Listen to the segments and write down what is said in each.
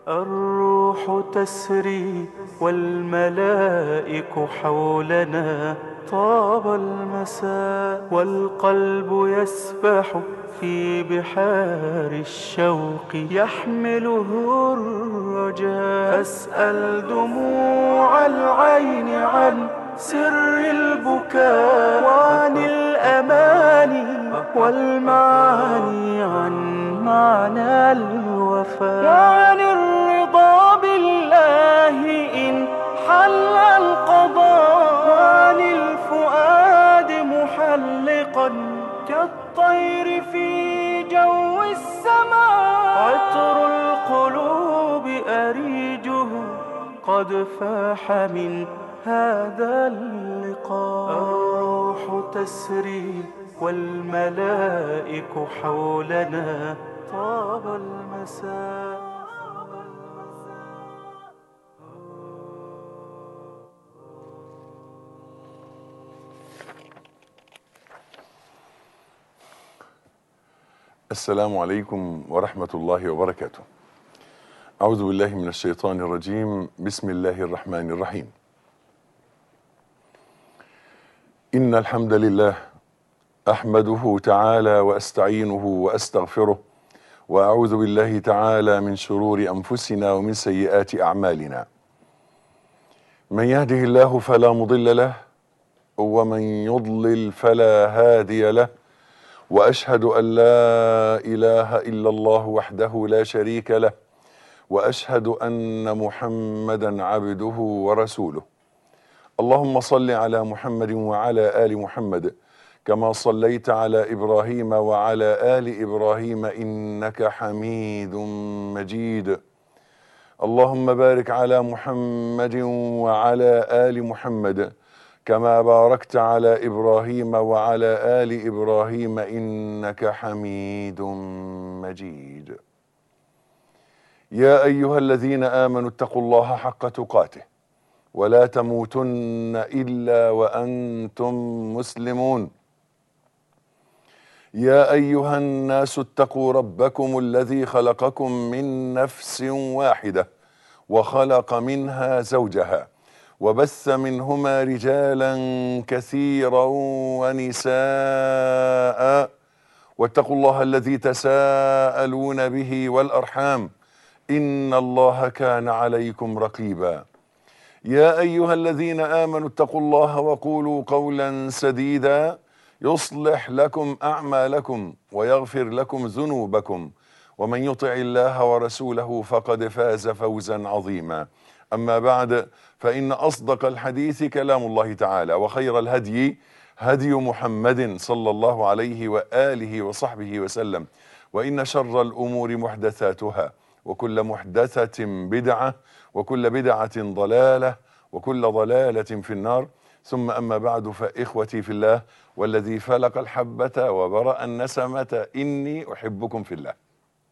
الروح تسري والملائك حولنا طاب المساء والقلب يسبح في بحار الشوق يحمله الرجاء أسأل دموع العين عن سر البكاء وعن الأماني والمعاني عن معنى الوفاء وعن الرضا بالله إن حل القضاء وعن الفؤاد محلقا كالطير في جو السماء عطر القلوب أريجه قد فاح من هذا اللقاء الروح تسري والملائك حولنا طاب المساء السلام عليكم ورحمة الله وبركاته. أعوذ بالله من الشيطان الرجيم، بسم الله الرحمن الرحيم. إن الحمد لله أحمده تعالى وأستعينه وأستغفره وأعوذ بالله تعالى من شرور أنفسنا ومن سيئات أعمالنا. من يهده الله فلا مضل له ومن يضلل فلا هادي له. واشهد ان لا اله الا الله وحده لا شريك له واشهد ان محمدا عبده ورسوله اللهم صل على محمد وعلى ال محمد كما صليت على ابراهيم وعلى ال ابراهيم انك حميد مجيد اللهم بارك على محمد وعلى ال محمد كما باركت على ابراهيم وعلى ال ابراهيم انك حميد مجيد يا ايها الذين امنوا اتقوا الله حق تقاته ولا تموتن الا وانتم مسلمون يا ايها الناس اتقوا ربكم الذي خلقكم من نفس واحده وخلق منها زوجها وبث منهما رجالا كثيرا ونساء واتقوا الله الذي تساءلون به والارحام ان الله كان عليكم رقيبا يا ايها الذين امنوا اتقوا الله وقولوا قولا سديدا يصلح لكم اعمالكم ويغفر لكم ذنوبكم ومن يطع الله ورسوله فقد فاز فوزا عظيما اما بعد فإن أصدق الحديث كلام الله تعالى وخير الهدي هدي محمد صلى الله عليه وآله وصحبه وسلم وإن شر الأمور محدثاتها وكل محدثة بدعة وكل بدعة ضلالة وكل ضلالة في النار ثم أما بعد فإخوتي في الله والذي فلق الحبة وبرأ النسمة إني أحبكم في الله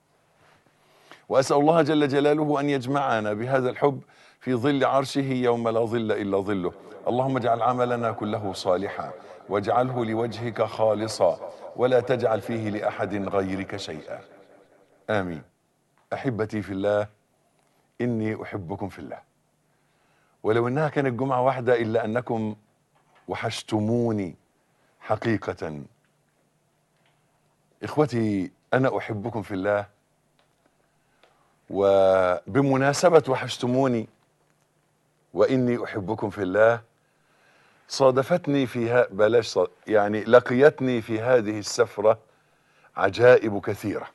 وأسأل الله جل جلاله أن يجمعنا بهذا الحب في ظل عرشه يوم لا ظل الا ظله اللهم اجعل عملنا كله صالحا واجعله لوجهك خالصا ولا تجعل فيه لاحد غيرك شيئا امين احبتي في الله اني احبكم في الله ولو انها كانت جمعه واحده الا انكم وحشتموني حقيقه اخوتي انا احبكم في الله وبمناسبه وحشتموني واني احبكم في الله صادفتني فيها بلاش صاد يعني لقيتني في هذه السفره عجائب كثيره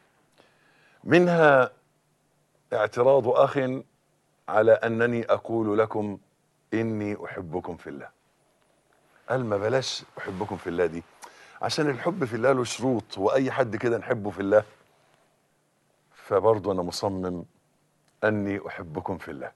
منها اعتراض اخ على انني اقول لكم اني احبكم في الله قال ما بلاش احبكم في الله دي عشان الحب في الله له شروط واي حد كده نحبه في الله فبرضه انا مصمم اني احبكم في الله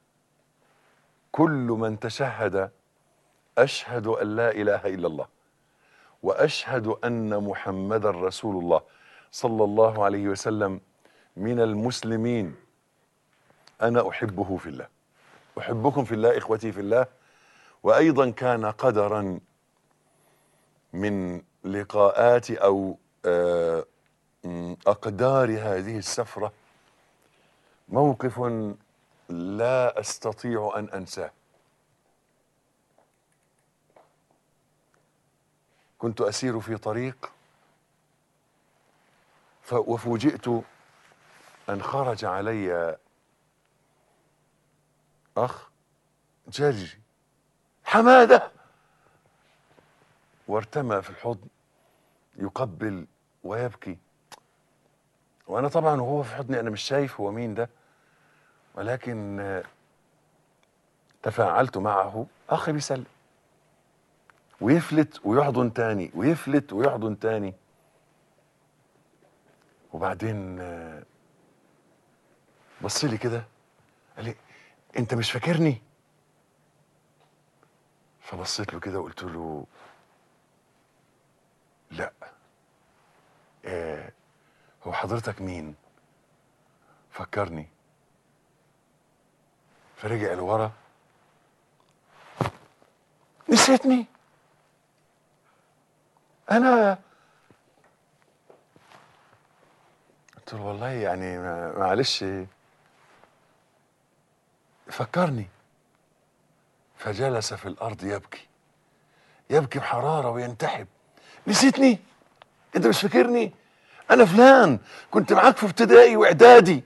كل من تشهد اشهد ان لا اله الا الله واشهد ان محمدا رسول الله صلى الله عليه وسلم من المسلمين انا احبه في الله احبكم في الله اخوتي في الله وايضا كان قدرا من لقاءات او آه، م، اقدار هذه السفره موقف لا استطيع ان انساه كنت اسير في طريق ف- وفوجئت ان خرج علي اخ جري حماده وارتمى في الحضن يقبل ويبكي وانا طبعا وهو في حضني انا مش شايف هو مين ده ولكن آه، تفاعلت معه اخي بيسلم ويفلت ويحضن تاني ويفلت ويحضن تاني وبعدين آه، بص لي كده قال لي انت مش فاكرني فبصيت له كده وقلت له لا آه هو حضرتك مين فكرني فرجع لورا نسيتني انا قلت له والله يعني ما- معلش فكرني فجلس في الارض يبكي يبكي بحراره وينتحب نسيتني انت مش فاكرني انا فلان كنت معاك في ابتدائي واعدادي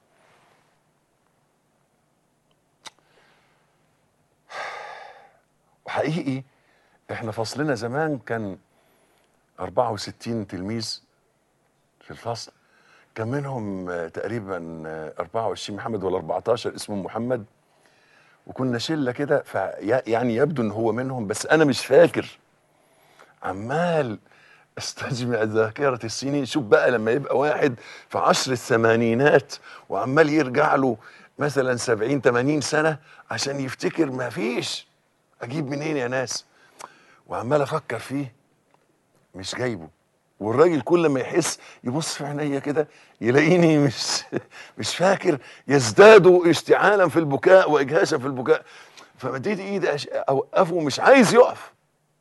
وحقيقي احنا فصلنا زمان كان 64 تلميذ في الفصل كان منهم آه، تقريبا آه، 24 محمد ولا 14 اسمه محمد وكنا شله كده فيعني يبدو ان هو منهم بس انا مش فاكر عمال استجمع ذاكرة السنين شوف بقى لما يبقى واحد في عشر الثمانينات وعمال يرجع له مثلا سبعين تمانين سنة عشان يفتكر ما فيش اجيب منين يا ناس وعمال افكر فيه مش جايبه والراجل كل ما يحس يبص في عينيا كده يلاقيني مش مش فاكر يزداد اشتعالا في البكاء واجهاشا في البكاء فمديت ايدي أش- اوقفه مش عايز يقف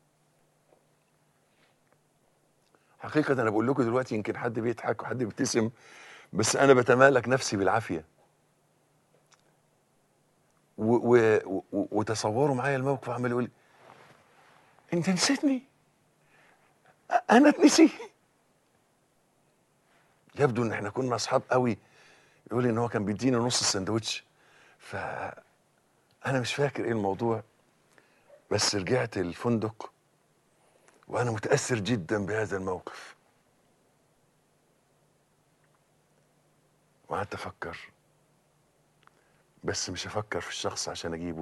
حقيقة أنا بقول لكم دلوقتي يمكن حد بيضحك وحد بيبتسم بس أنا بتمالك نفسي بالعافية و و و وتصوروا معايا الموقف عمال يقول لي، أنت نسيتني أ- أنا اتنسي يبدو إن إحنا كنا أصحاب قوي يقول لي إن هو كان بيديني نص السندوتش ف أنا مش فاكر إيه الموضوع بس رجعت الفندق وانا متاثر جدا بهذا الموقف وقعدت افكر بس مش افكر في الشخص عشان اجيبه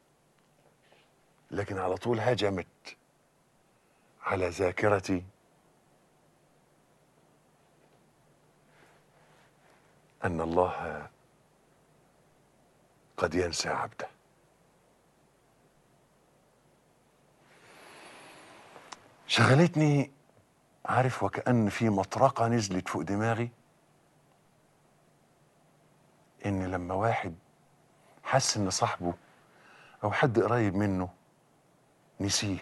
لكن على طول هجمت على ذاكرتي ان الله قد ينسى عبده شغلتني عارف وكأن في مطرقة نزلت فوق دماغي إن لما واحد حس إن صاحبه أو حد قريب منه نسيه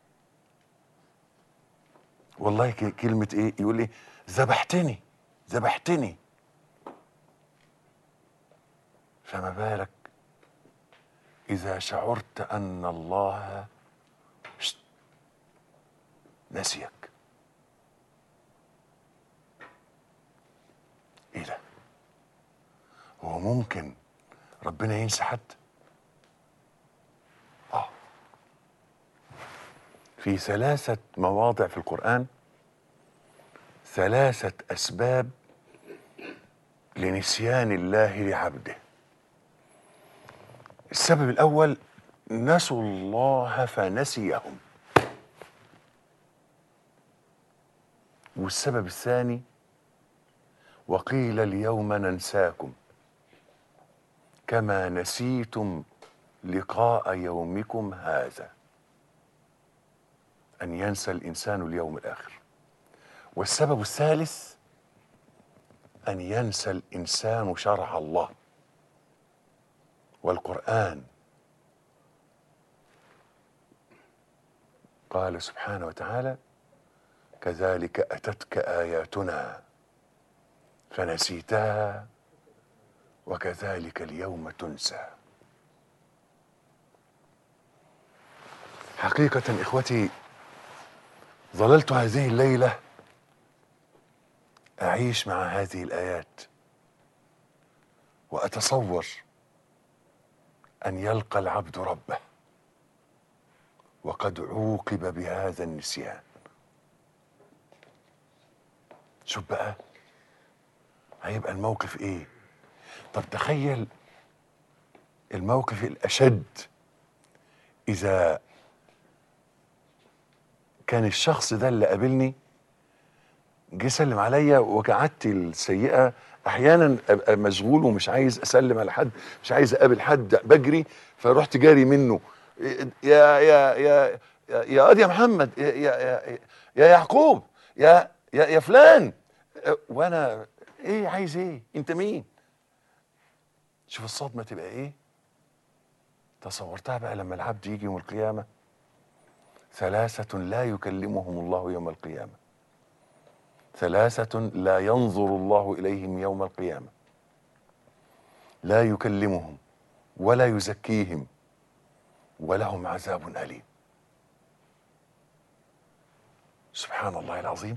والله ك- كلمة إيه يقول لي ذبحتني ذبحتني فما بالك إذا شعرت أن الله شت نسيك ايه ده هو ممكن ربنا ينسى حد اه في ثلاثة مواضع في القرآن ثلاثة أسباب لنسيان الله لعبده السبب الأول نسوا الله فنسيهم والسبب الثاني وقيل اليوم ننساكم كما نسيتم لقاء يومكم هذا ان ينسى الانسان اليوم الاخر والسبب الثالث ان ينسى الانسان شرع الله والقران قال سبحانه وتعالى كذلك اتتك اياتنا فنسيتها وكذلك اليوم تنسى حقيقة إخوتي ظللت هذه الليلة أعيش مع هذه الآيات وأتصور أن يلقى العبد ربه وقد عوقب بهذا النسيان شوف بقى هيبقى الموقف ايه طب تخيل الموقف الاشد اذا كان الشخص ده اللي قابلني جه سلم عليا وكعادتي السيئه احيانا ابقى مشغول ومش عايز اسلم على حد مش عايز اقابل حد بجري فرحت جاري منه يا يا يا يا يا قاضي يا محمد يا يا يا, يا يعقوب يا يا يا فلان وانا ايه عايز ايه انت مين شوف الصدمه تبقى ايه تصورتها بقى لما العبد يجي يوم القيامه ثلاثه لا يكلمهم الله يوم القيامه ثلاثه لا ينظر الله اليهم يوم القيامه لا يكلمهم ولا يزكيهم ولهم عذاب اليم سبحان الله العظيم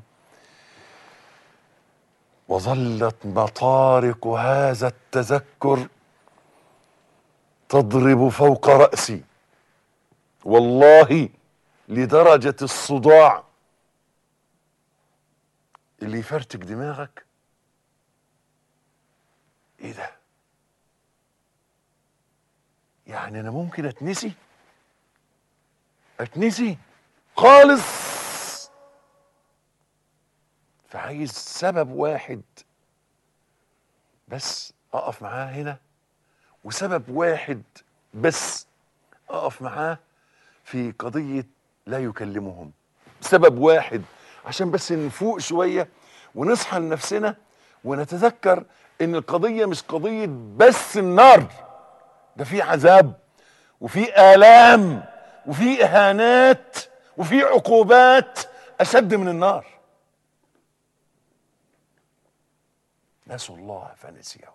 وظلت مطارق هذا التذكر تضرب فوق راسي والله لدرجه الصداع اللي يفرتك دماغك ايه ده يعني انا ممكن اتنسي اتنسي خالص فعايز سبب واحد بس اقف معاه هنا وسبب واحد بس اقف معاه في قضية لا يكلمهم سبب واحد عشان بس نفوق شوية ونصحى لنفسنا ونتذكر ان القضية مش قضية بس النار ده في عذاب وفي آلام وفي إهانات وفي عقوبات أشد من النار نسوا الله فنسيهم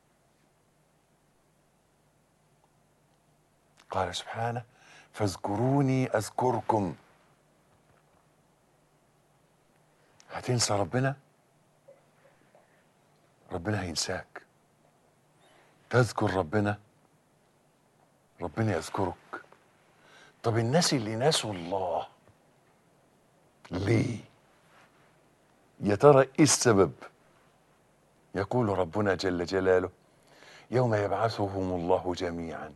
قال سبحانه فاذكروني اذكركم هتنسى ربنا ربنا هينساك تذكر ربنا ربنا يذكرك طب الناس اللي نسوا الله ليه يا ترى ايه السبب يقول ربنا جل جلاله يوم يبعثهم الله جميعا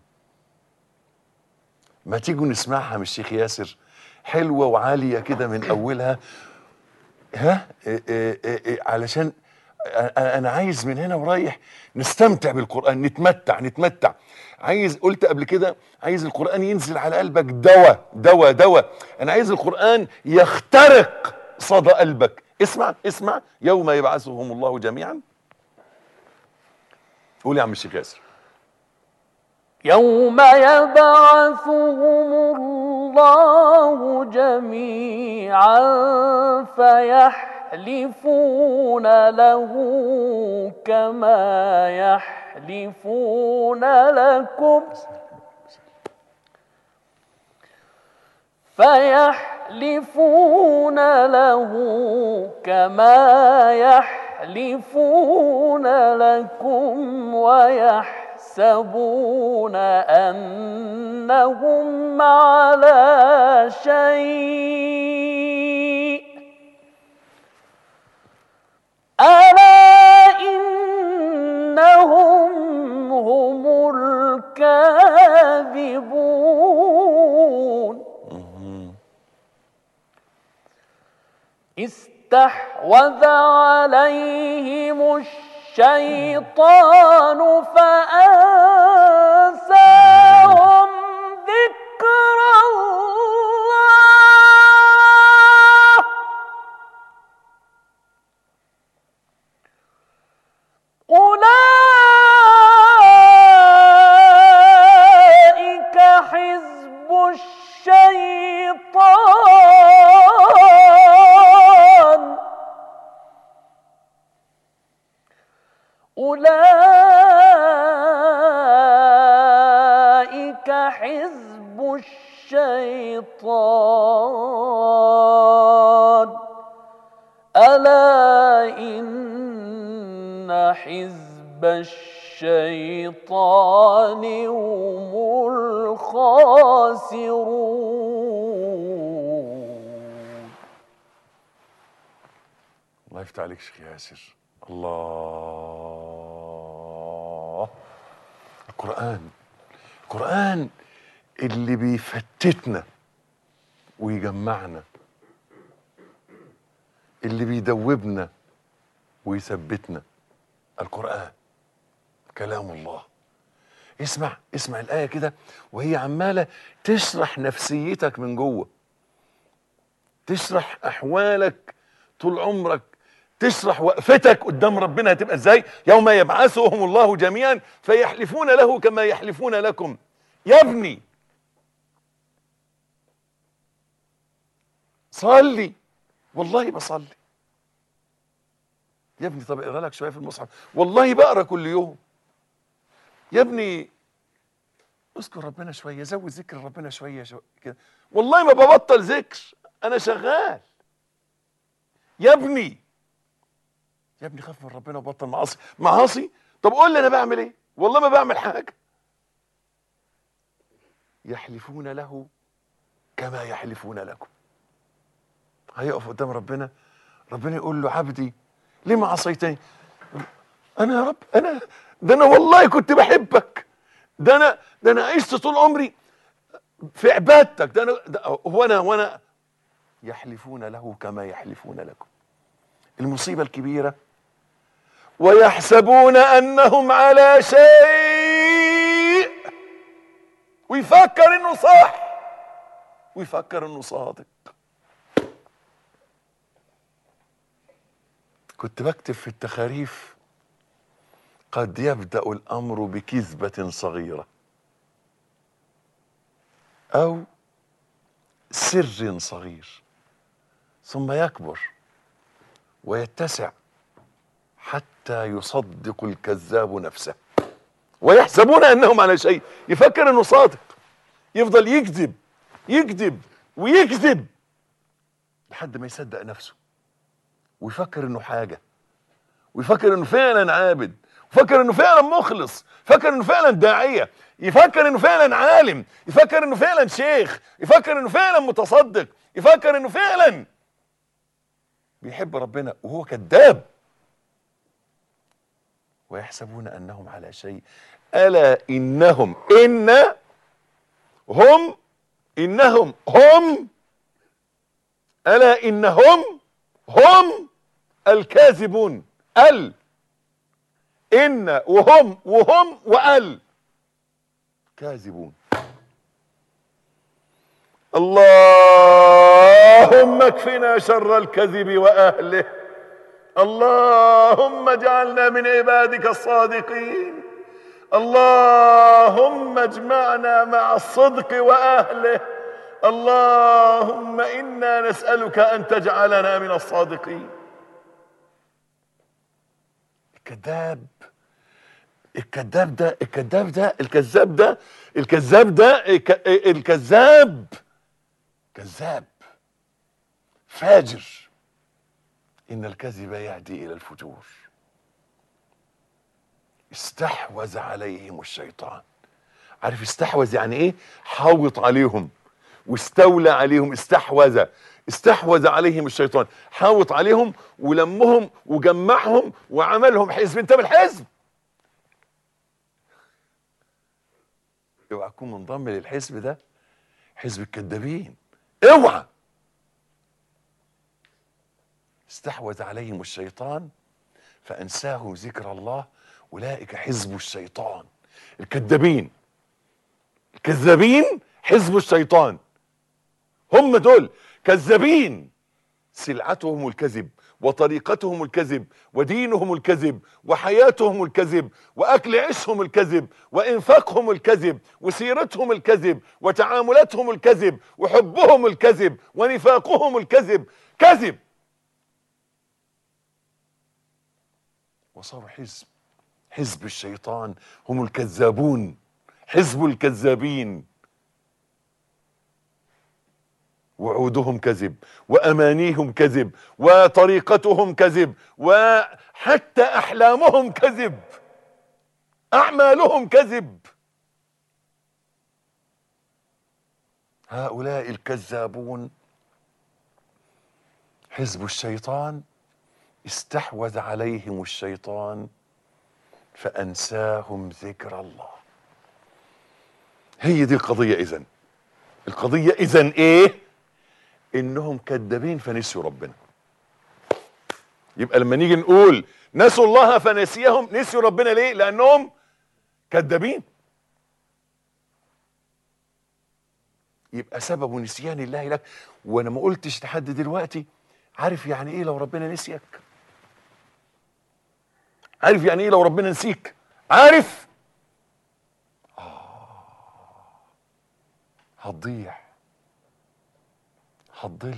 ما تيجوا نسمعها من الشيخ ياسر حلوة وعالية كده من أولها ها إيه إيه إيه علشان أنا أنا عايز من هنا ورايح نستمتع بالقرآن نتمتع نتمتع عايز قلت قبل كده عايز القرآن ينزل على قلبك دواء دواء دواء أنا عايز القرآن يخترق صدى قلبك اسمع اسمع يوم يبعثهم الله جميعا قول يا عم الشيخ ياسر يوم يبعثهم الله جميعا فيحلفون له كما يحلفون لكم فيحلفون له كما يحلفون لكم ويحسبون انهم على شيء الا انهم هم الكاذبون استحوذ عليهم الشيطان فأنساهم ذكر الله أولئك حزب الشيطان حزب الشيطان ألا إن حزب الشيطان هم الخاسرون الله يفتح عليك شيخ ياسر الله القرآن القرآن اللي بيفتتنا ويجمعنا اللي بيدوبنا ويثبتنا القرآن كلام الله اسمع اسمع الآية كده وهي عمالة تشرح نفسيتك من جوه تشرح أحوالك طول عمرك تشرح وقفتك قدام ربنا هتبقى ازاي يوم يبعثهم الله جميعا فيحلفون له كما يحلفون لكم يا ابني صلي والله بصلي يا ابني طب اقرا لك شويه في المصحف والله بقرا كل يوم يا ابني اذكر ربنا شويه زود ذكر ربنا شويه شو كده والله ما ببطل ذكر انا شغال يا ابني يا ابني خاف من ربنا وبطل معاصي معاصي طب قول لي انا بعمل ايه والله ما بعمل حاجه يحلفون له كما يحلفون لكم هيقف قدام ربنا ربنا يقول له عبدي لما عصيتني انا يا رب انا ده انا والله كنت بحبك ده انا ده انا عشت طول عمري في عبادتك ده انا ده هو انا وانا يحلفون له كما يحلفون لكم المصيبه الكبيره ويحسبون انهم على شيء ويفكر انه صح ويفكر انه صادق كنت بكتب في التخاريف قد يبدا الامر بكذبه صغيره او سر صغير ثم يكبر ويتسع حتى يصدق الكذاب نفسه ويحسبون انهم على شيء يفكر انه صادق يفضل يكذب يكذب ويكذب لحد ما يصدق نفسه ويفكر انه حاجه ويفكر انه فعلا عابد يفكر انه فعلا مخلص يفكر انه فعلا داعيه يفكر انه فعلا عالم يفكر انه فعلا شيخ يفكر انه فعلا متصدق يفكر انه فعلا بيحب ربنا وهو كذاب ويحسبون انهم على شيء الا انهم ان هم انهم هم الا انهم هم الكاذبون ال ان وهم وهم وال كاذبون اللهم اكفنا شر الكذب واهله اللهم اجعلنا من عبادك الصادقين اللهم اجمعنا مع الصدق واهله اللهم انا نسالك ان تجعلنا من الصادقين الكذاب الكذاب ده الكذاب ده الكذاب ده الكذاب ده الك- الكذاب كذاب فاجر ان الكذب يهدي الى الفجور استحوذ عليهم الشيطان عارف استحوذ يعني ايه حاوط عليهم واستولى عليهم استحوذ استحوذ عليهم الشيطان حاوط عليهم ولمهم وجمعهم وعملهم حزب انت من الحزب اوعى تكون منضم للحزب ده حزب الكذابين اوعى استحوذ عليهم الشيطان فانساهم ذكر الله اولئك حزب الشيطان الكذابين الكذابين حزب الشيطان هم دول كذابين سلعتهم الكذب وطريقتهم الكذب ودينهم الكذب وحياتهم الكذب واكل عيشهم الكذب وانفاقهم الكذب وسيرتهم الكذب وتعاملاتهم الكذب وحبهم الكذب ونفاقهم الكذب كذب وصاروا حزب حزب الشيطان هم الكذابون حزب الكذابين وعودهم كذب وامانيهم كذب وطريقتهم كذب وحتى احلامهم كذب اعمالهم كذب هؤلاء الكذابون حزب الشيطان استحوذ عليهم الشيطان فانساهم ذكر الله هي دي القضيه اذن القضيه اذن ايه انهم كذابين فنسيوا ربنا يبقى لما نيجي نقول نسوا الله فنسيهم نسيوا ربنا ليه لانهم كذابين يبقى سبب نسيان الله لك وانا ما قلتش لحد دلوقتي عارف يعني ايه لو ربنا نسيك عارف يعني ايه لو ربنا نسيك عارف آه. هتضيع هتضل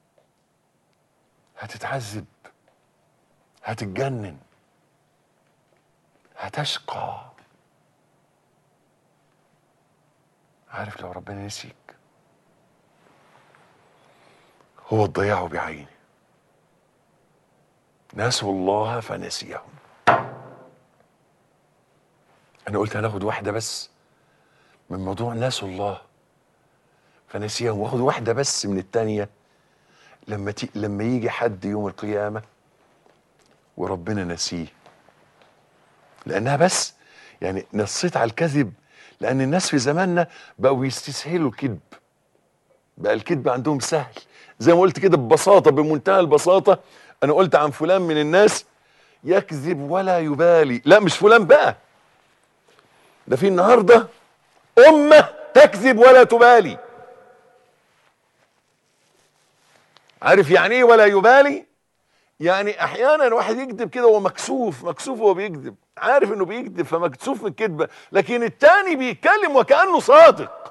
هتتعذب هتتجنن هتشقى عارف لو ربنا نسيك هو الضياع بعينه نسوا الله فنسيهم انا قلت هناخد واحده بس من موضوع نسوا الله فنسيهم واخد واحده بس من التانيه لما تي... لما يجي حد يوم القيامه وربنا نسيه لانها بس يعني نصيت على الكذب لان الناس في زماننا بقوا يستسهلوا الكذب بقى الكذب عندهم سهل زي ما قلت كده ببساطه بمنتهى البساطه انا قلت عن فلان من الناس يكذب ولا يبالي لا مش فلان بقى ده في النهارده امه تكذب ولا تبالي عارف يعني ايه ولا يبالي يعني احيانا واحد يكذب كده وهو مكسوف مكسوف وهو بيكذب عارف انه بيكذب فمكسوف من الكذبه لكن التاني بيتكلم وكانه صادق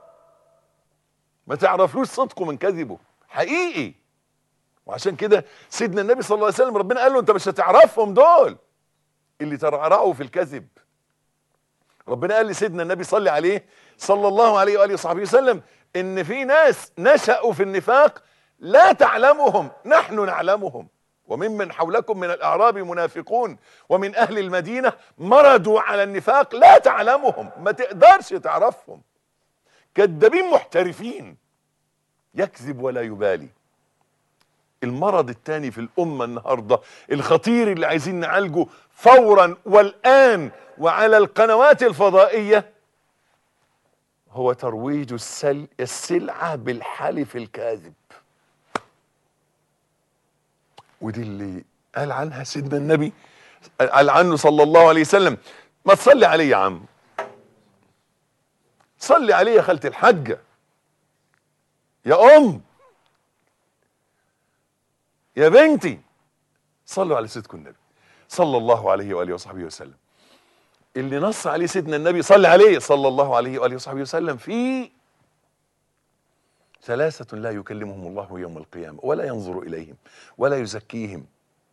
ما تعرفلوش صدقه من كذبه حقيقي وعشان كده سيدنا النبي صلى الله عليه وسلم ربنا قال له انت مش هتعرفهم دول اللي ترعرعوا في الكذب ربنا قال لسيدنا النبي صلى عليه صلى الله عليه واله وصحبه وسلم ان في ناس نشأوا في النفاق لا تعلمهم نحن نعلمهم وممن حولكم من الاعراب منافقون ومن اهل المدينه مرضوا على النفاق لا تعلمهم ما تقدرش تعرفهم كذابين محترفين يكذب ولا يبالي المرض الثاني في الامه النهارده الخطير اللي عايزين نعالجه فورا والان وعلى القنوات الفضائيه هو ترويج السل السلعه بالحلف الكاذب ودي اللي قال عنها سيدنا النبي قال عنه صلى الله عليه وسلم ما تصلي عليه يا عم صلي عليه يا خالة الحجة يا أم يا بنتي صلوا على سيدكم النبي صلى الله عليه وآله وصحبه وسلم اللي نص عليه سيدنا النبي صلى عليه صلى الله عليه وآله وصحبه وسلم في ثلاثة لا يكلمهم الله يوم القيامة ولا ينظر إليهم ولا يزكيهم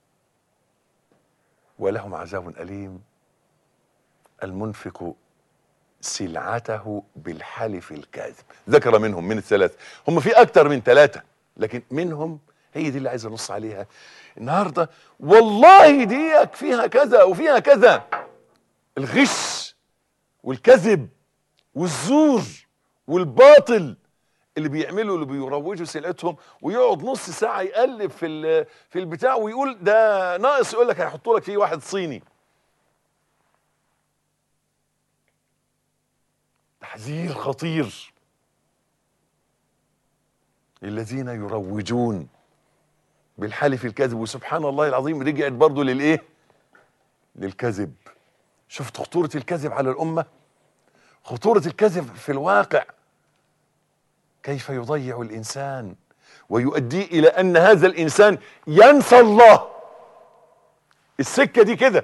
ولهم عذاب أليم المنفق سلعته بالحلف الكاذب ذكر منهم من الثلاثة هم في أكثر من ثلاثة لكن منهم هي دي اللي عايز أنص عليها النهاردة والله ديك فيها كذا وفيها كذا الغش والكذب والزور والباطل اللي بيعملوا اللي بيروجوا سلعتهم ويقعد نص ساعه يقلب في ال- في البتاع ويقول ده ناقص يقول لك هيحطوا لك فيه واحد صيني تحذير خطير الذين يروجون بالحلف الكذب وسبحان الله العظيم رجعت برضه للايه للكذب شفت خطورة الكذب على الأمة خطورة الكذب في الواقع كيف يضيع الإنسان ويؤدي إلى أن هذا الإنسان ينسى الله السكة دي كده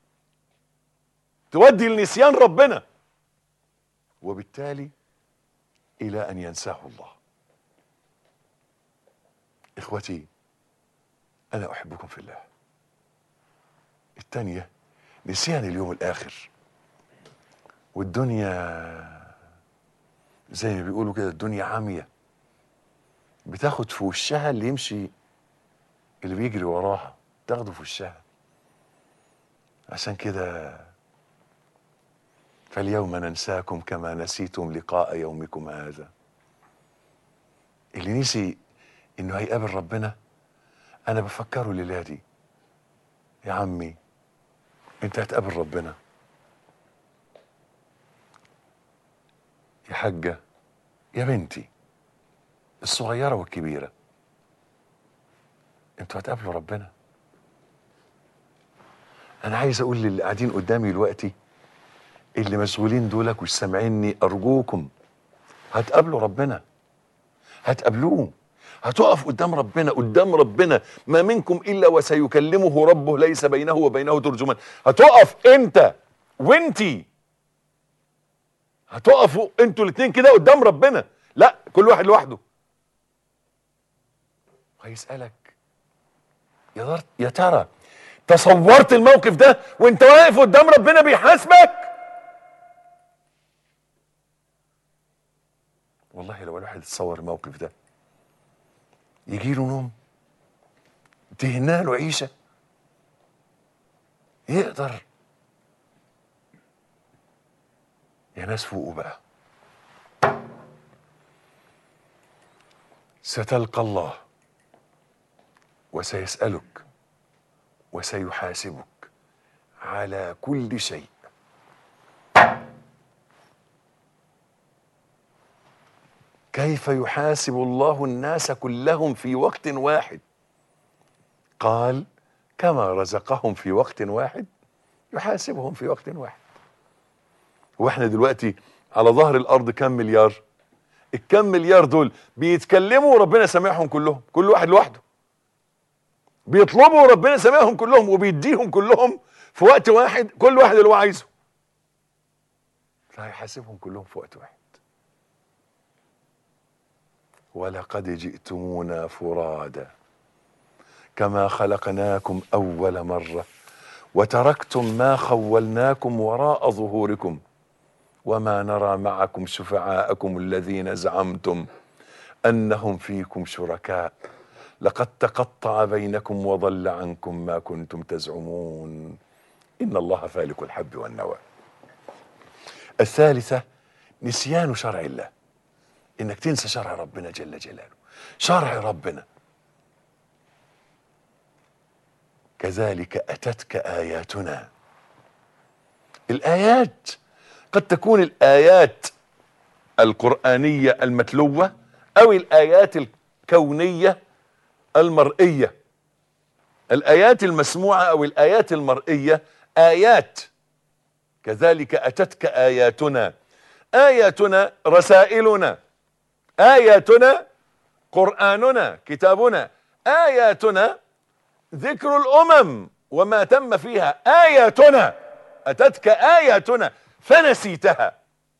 تودي لنسيان ربنا وبالتالي إلى أن ينساه الله إخوتي أنا أحبكم في الله الثانية نسيان اليوم الآخر والدنيا زي ما بيقولوا كده الدنيا عامية بتاخد في وشها اللي يمشي اللي بيجري وراها تاخده في وشها عشان كده فاليوم ننساكم كما نسيتم لقاء يومكم هذا اللي نسي انه هيقابل ربنا انا بفكره الليله دي يا عمي انت هتقابل ربنا يا حاجه يا بنتي الصغيره والكبيره انتوا هتقابلوا ربنا انا عايز اقول للي قاعدين قدامي دلوقتي اللي مشغولين دولك ومش سامعيني ارجوكم هتقابلوا ربنا هتقابلوه هتقف قدام ربنا قدام ربنا ما منكم الا وسيكلمه ربه ليس بينه وبينه ترجمان هتقف انت وانتي هتقفوا انتوا الاثنين كده قدام ربنا لا كل واحد لوحده هيسالك يا در- يا ترى تصورت الموقف ده وانت واقف قدام ربنا بيحاسبك والله لو الواحد يتصور الموقف ده يجي له نوم تهنا له عيشه يقدر يا ناس فوقوا بقى ستلقى الله وسيسألك وسيحاسبك على كل شيء كيف يحاسب الله الناس كلهم في وقت واحد قال كما رزقهم في وقت واحد يحاسبهم في وقت واحد واحنا دلوقتي على ظهر الارض كم مليار الكم مليار دول بيتكلموا وربنا سامعهم كلهم كل واحد لوحده بيطلبوا وربنا سامعهم كلهم وبيديهم كلهم في وقت واحد كل واحد اللي هو عايزه فهيحاسبهم كلهم في وقت واحد ولقد جئتمونا فرادا كما خلقناكم اول مره وتركتم ما خولناكم وراء ظهوركم وما نرى معكم شفعاءكم الذين زعمتم انهم فيكم شركاء لقد تقطع بينكم وضل عنكم ما كنتم تزعمون ان الله فالق الحب والنوى الثالثه نسيان شرع الله انك تنسى شرع ربنا جل جلاله شرع ربنا كذلك اتتك اياتنا الايات قد تكون الايات القرانيه المتلوه او الايات الكونيه المرئيه الايات المسموعه او الايات المرئيه ايات كذلك اتتك اياتنا اياتنا رسائلنا اياتنا قراننا كتابنا اياتنا ذكر الامم وما تم فيها اياتنا اتتك اياتنا فنسيتها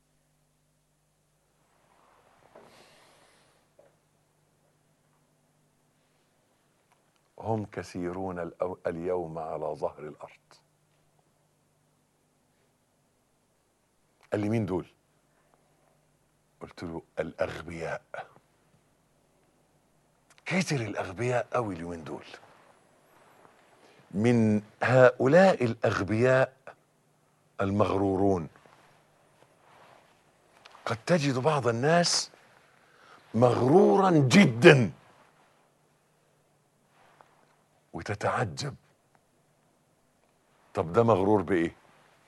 هم كثيرون الأو- اليوم على ظهر الارض قال لي مين دول قلت له الاغبياء كتر الاغبياء قوي اليومين دول من هؤلاء الاغبياء المغرورون قد تجد بعض الناس مغرورا جدا وتتعجب طب ده مغرور بايه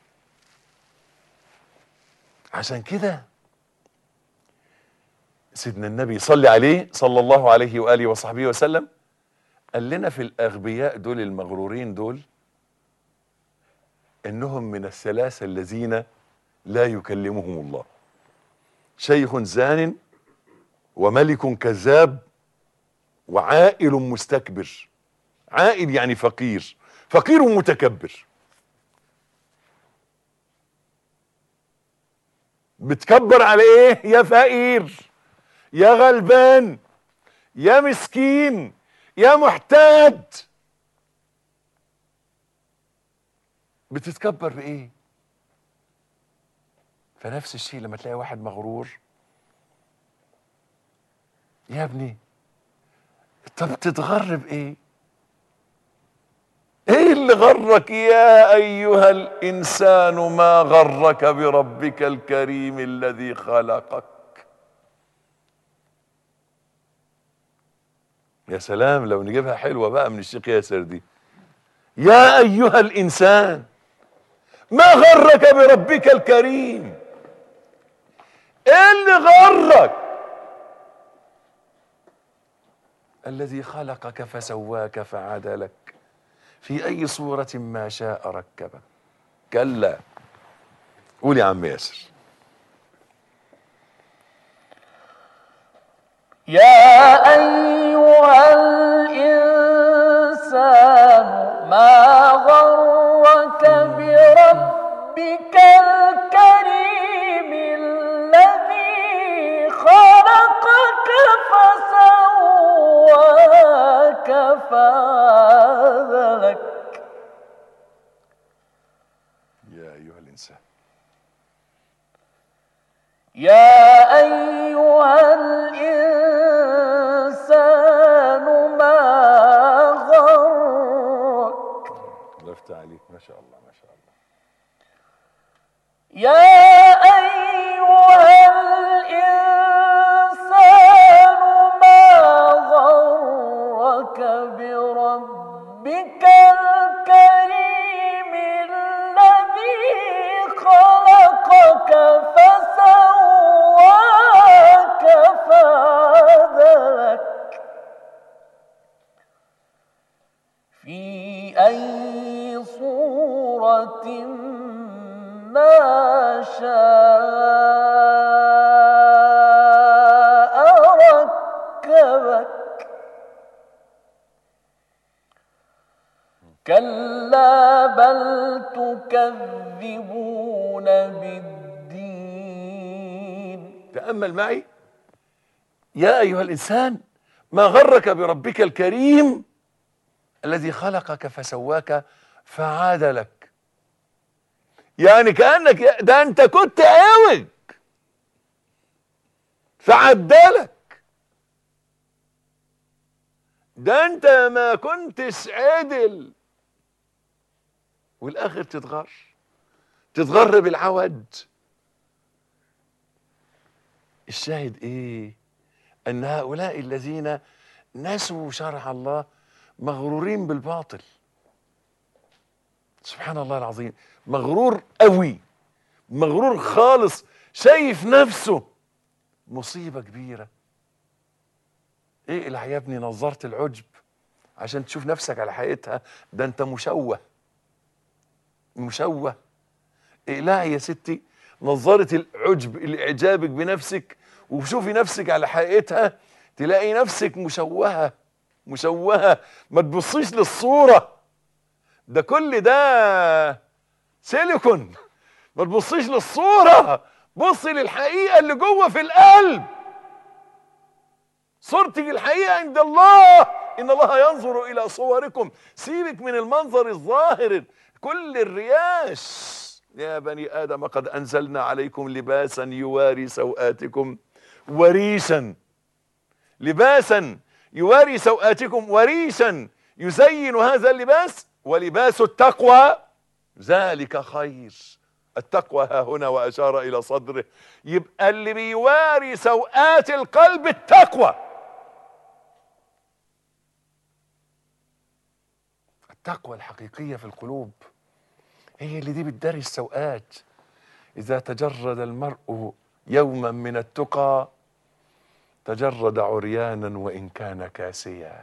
عشان كده سيدنا النبي صلى عليه صلى الله عليه واله وصحبه وسلم قال لنا في الاغبياء دول المغرورين دول انهم من الثلاثه الذين لا يكلمهم الله شيخ زان وملك كذاب وعائل مستكبر عائل يعني فقير فقير متكبر بتكبر على ايه يا فقير يا غلبان يا مسكين يا محتاج بتتكبر بايه فنفس الشيء لما تلاقي واحد مغرور يا ابني طب تتغر بايه ايه اللي غرك يا ايها الانسان ما غرك بربك الكريم الذي خلقك يا سلام لو نجيبها حلوه بقى من الشيخ ياسر دي يا ايها الانسان ما غرك بربك الكريم ايه اللي غرك الذي خلقك فسواك فعدلك في اي صورة ما شاء ركبك كلا قول يا عم ياسر يا أيها الإنسان ما غرك بربك الكريم الذي خلقك فسواك فعدلك يا ايها الانسان يا أيها الإنسان ما غرك الله يفتح عليك ما شاء الله ما شاء الله يا أيها الإنسان ما غرك بربك الكريم الذي خلقك فسواك فعدلك في أي صورة ما شاء ركبك كلا بل تكذبون بالدين تأمل معي يا أيها الإنسان ما غرك بربك الكريم الذي خلقك فسواك فعادلك يعني كأنك يا- ده أنت كنت عوج فعدلك ده أنت ما كنتش عدل والآخر تتغر تتغر بالعوج الشاهد ايه ان هؤلاء الذين نسوا شرع الله مغرورين بالباطل سبحان الله العظيم مغرور قوي مغرور خالص شايف نفسه مصيبة كبيرة ايه اللي يا ابني نظرت العجب عشان تشوف نفسك على حقيقتها ده انت مشوه مشوه اقلعي يا ستي نظارة العجب اللي اعجابك بنفسك وشوفي نفسك على حقيقتها تلاقي نفسك مشوهة مشوهة ما تبصيش للصورة ده كل ده سيليكون ما تبصيش للصورة بصي للحقيقة اللي جوه في القلب صورتك الحقيقة عند الله إن الله ينظر إلى صوركم سيبك من المنظر الظاهر كل الرياش يا بني آدم قد أنزلنا عليكم لباسا يواري سوآتكم وريشا لباسا يواري سوآتكم وريشا يزين هذا اللباس ولباس التقوى ذلك خير التقوى ها هنا وأشار إلى صدره يبقى اللي بيواري سوآت القلب التقوى التقوى الحقيقية في القلوب هي اللي دي بتداري السوءات إذا تجرد المرء يوما من التقى تجرد عريانا وإن كان كاسيا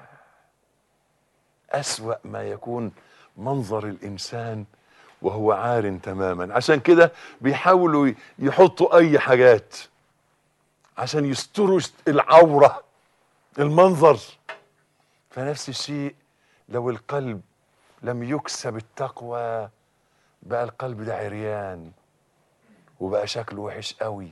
أسوأ ما يكون منظر الإنسان وهو عار تماما عشان كده بيحاولوا يحطوا أي حاجات عشان يستروا العورة المنظر فنفس الشيء لو القلب لم يكسب التقوى بقى القلب ده عريان وبقى شكله وحش قوي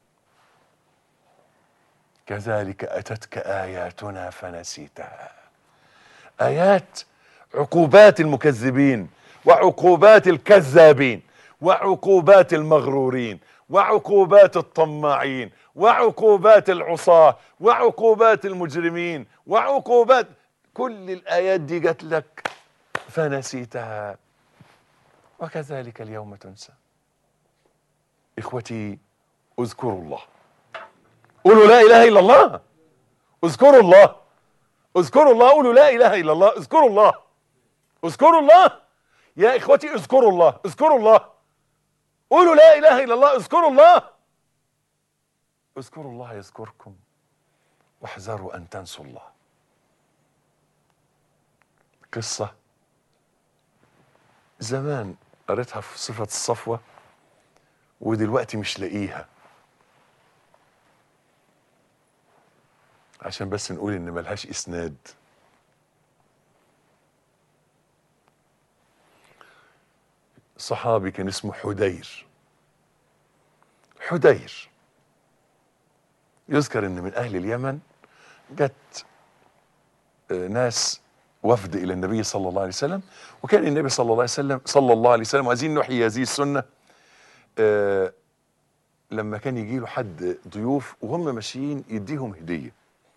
كذلك أتتك آياتنا فنسيتها آيات عقوبات المكذبين وعقوبات الكذابين وعقوبات المغرورين وعقوبات الطماعين وعقوبات العصاة وعقوبات المجرمين وعقوبات كل الآيات دي جات لك فنسيتها وكذلك اليوم تنسى إخوتي اذكروا الله قولوا لا إله إلا الله اذكروا الله اذكروا الله قولوا لا إله إلا الله اذكروا الله اذكروا الله يا إخوتي اذكروا الله اذكروا الله قولوا لا إله إلا الله اذكروا الله اذكروا الله يذكركم واحذروا أن تنسوا الله قصة زمان قريتها في صفة الصفوة ودلوقتي مش لاقيها عشان بس نقول ان ملهاش اسناد صحابي كان اسمه حدير حدير يذكر ان من اهل اليمن جت آه، ناس وفد الى النبي صلى الله عليه وسلم وكان النبي صلى الله عليه وسلم صلى الله عليه وسلم وعايزين نحيي هذه السنه آه، لما كان يجي له حد ضيوف وهم ماشيين يديهم هديه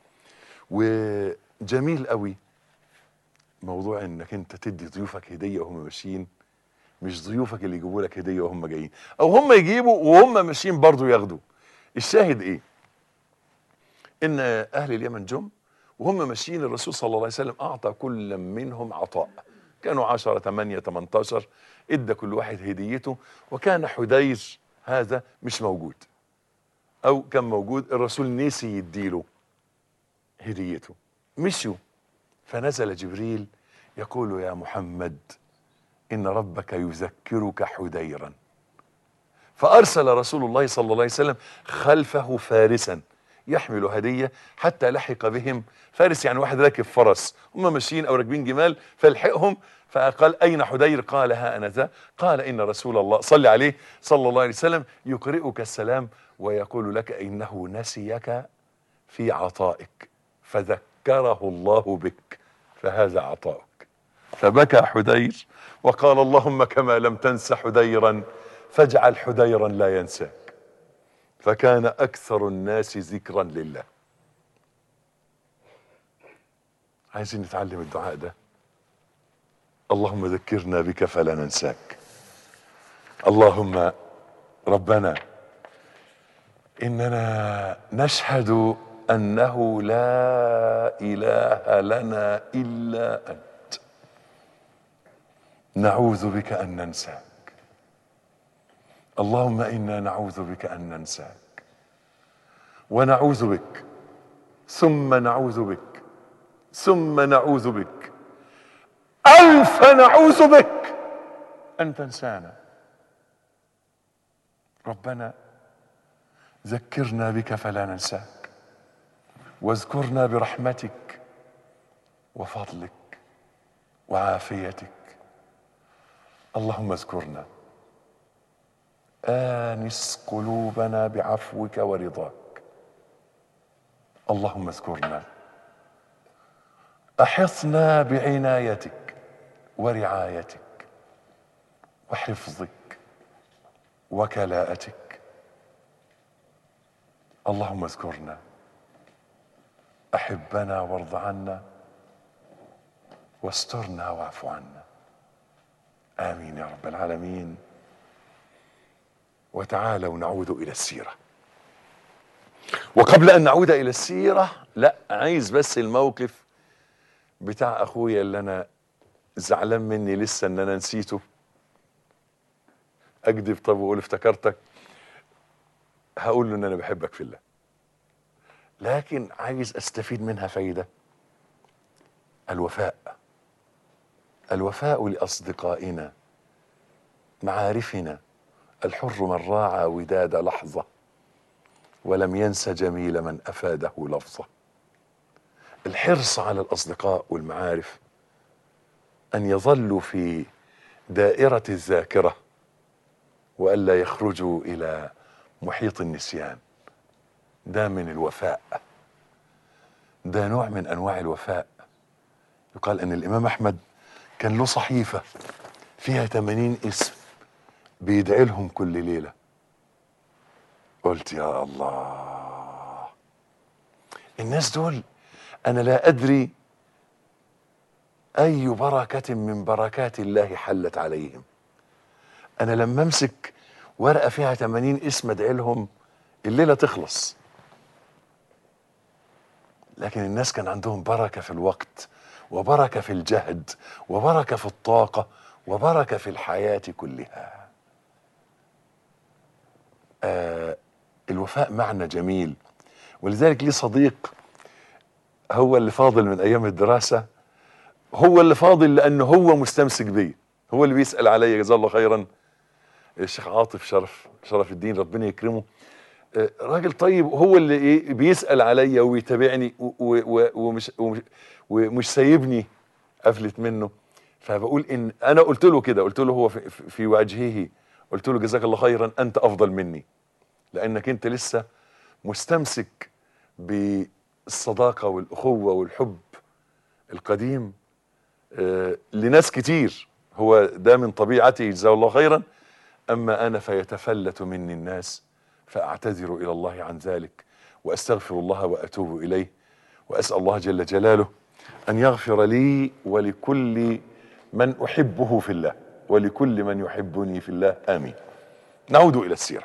وجميل قوي موضوع انك انت تدي ضيوفك هديه وهم ماشيين مش ضيوفك اللي يجيبوا لك هديه وهم جايين او هم يجيبوا وهم ماشيين برضو ياخدوا الشاهد ايه ان اهل اليمن جم وهم ماشيين الرسول صلى الله عليه وسلم اعطى كل منهم عطاء كانوا 10 8 18 ادى كل واحد هديته وكان حدير هذا مش موجود او كان موجود الرسول نسي يديله هديته مشوا فنزل جبريل يقول يا محمد ان ربك يذكرك حديرا فارسل رسول الله صلى الله عليه وسلم خلفه فارسا يحمل هديه حتى لحق بهم فارس يعني واحد راكب فرس هم ماشيين او راكبين جمال فلحقهم فقال اين حدير قال ها انا ذا قال ان رسول الله صلى عليه صلى الله عليه وسلم يقرئك السلام ويقول لك انه نسيك في عطائك فذكره الله بك فهذا عطاؤك فبكى حدير وقال اللهم كما لم تنس حديرا فاجعل حديرا لا ينساك فكان اكثر الناس ذكرا لله عايزين نتعلم الدعاء ده اللهم ذكرنا بك فلا ننساك اللهم ربنا اننا نشهد انه لا اله لنا الا انت نعوذ بك ان ننساك اللهم انا نعوذ بك ان ننساك ونعوذ بك ثم نعوذ بك ثم نعوذ بك الف نعوذ بك ان تنسانا ربنا ذكرنا بك فلا ننساك واذكرنا برحمتك وفضلك وعافيتك اللهم اذكرنا آنس قلوبنا بعفوك ورضاك اللهم اذكرنا أحصنا بعنايتك ورعايتك وحفظك وكلاءتك اللهم اذكرنا أحبنا وارض عنا واسترنا واعف عنا آمين يا رب العالمين وتعالوا نعود الى السيره وقبل ان نعود الى السيره لا عايز بس الموقف بتاع اخويا اللي انا زعلان مني لسه ان انا نسيته اكذب طب واقول افتكرتك هقول له ان انا بحبك في الله لكن عايز استفيد منها فايده الوفاء الوفاء لاصدقائنا معارفنا الحر من راعى وداد لحظة ولم ينس جميل من أفاده لفظة الحرص على الأصدقاء والمعارف أن يظلوا في دائرة الذاكرة وألا يخرجوا إلى محيط النسيان ده من الوفاء ده نوع من أنواع الوفاء يقال أن الإمام أحمد كان له صحيفة فيها 80 اسم بيدعي لهم كل ليله قلت يا الله الناس دول انا لا ادري اي بركه من بركات الله حلت عليهم انا لما امسك ورقه فيها 80 اسم ادعي لهم الليله تخلص لكن الناس كان عندهم بركه في الوقت وبركه في الجهد وبركه في الطاقه وبركه في الحياه كلها آه الوفاء معنى جميل ولذلك لي صديق هو اللي فاضل من ايام الدراسه هو اللي فاضل لانه هو مستمسك بي هو اللي بيسال عليا جزاه الله خيرا الشيخ عاطف شرف شرف الدين ربنا يكرمه آه، راجل طيب هو اللي ايه بيسال عليا ويتابعني و- و- و- ومش ومش, ومش سايبني افلت منه فبقول ان انا قلت له كده قلت له هو في, في- في وجهه قلت له جزاك الله خيرا انت افضل مني لانك انت لسه مستمسك بالصداقه والاخوه والحب القديم آه، لناس كتير هو ده من طبيعته جزاه الله خيرا اما انا فيتفلت مني الناس فاعتذر الى الله عن ذلك واستغفر الله واتوب اليه واسال الله جل جلاله ان يغفر لي ولكل من احبه في الله ولكل من يحبني في الله امين نعود الى السيره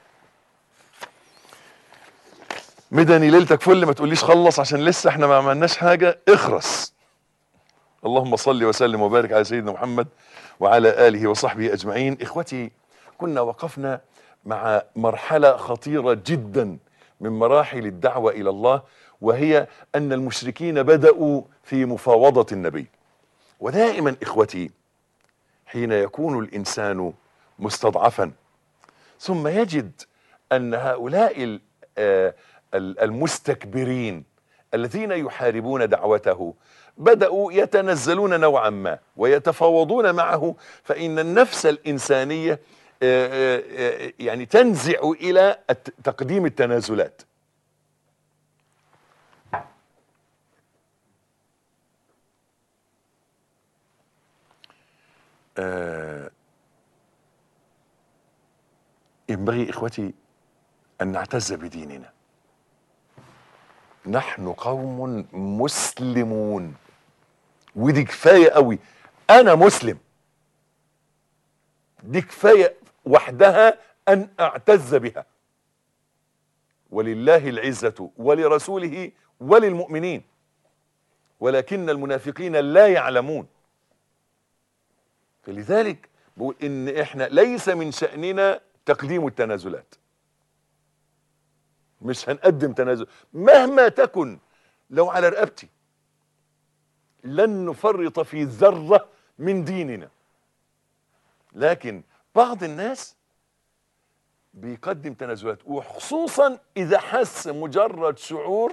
مدني ليلتك فل ما تقوليش خلص عشان لسه احنا ما عملناش حاجه اخرس اللهم صل وسلم وبارك على سيدنا محمد وعلى اله وصحبه اجمعين اخوتي كنا وقفنا مع مرحله خطيره جدا من مراحل الدعوه الى الله وهي ان المشركين بداوا في مفاوضه النبي ودائما اخوتي حين يكون الانسان مستضعفا ثم يجد ان هؤلاء ال- آه، ال- المستكبرين الذين يحاربون دعوته بداوا يتنزلون نوعا ما ويتفاوضون معه فان النفس الانسانيه آه، آه، آه، يعني تنزع الى الت- تقديم التنازلات آه، ينبغي اخوتي ان نعتز بديننا نحن قوم مسلمون ودي كفايه قوي انا مسلم دي كفايه وحدها ان اعتز بها ولله العزه ولرسوله وللمؤمنين ولكن المنافقين لا يعلمون فلذلك بقول ان احنا ليس من شأننا تقديم التنازلات مش هنقدم تنازل مهما تكن لو على رقبتي لن نفرط في ذرة من ديننا لكن بعض الناس بيقدم تنازلات وخصوصا اذا حس مجرد شعور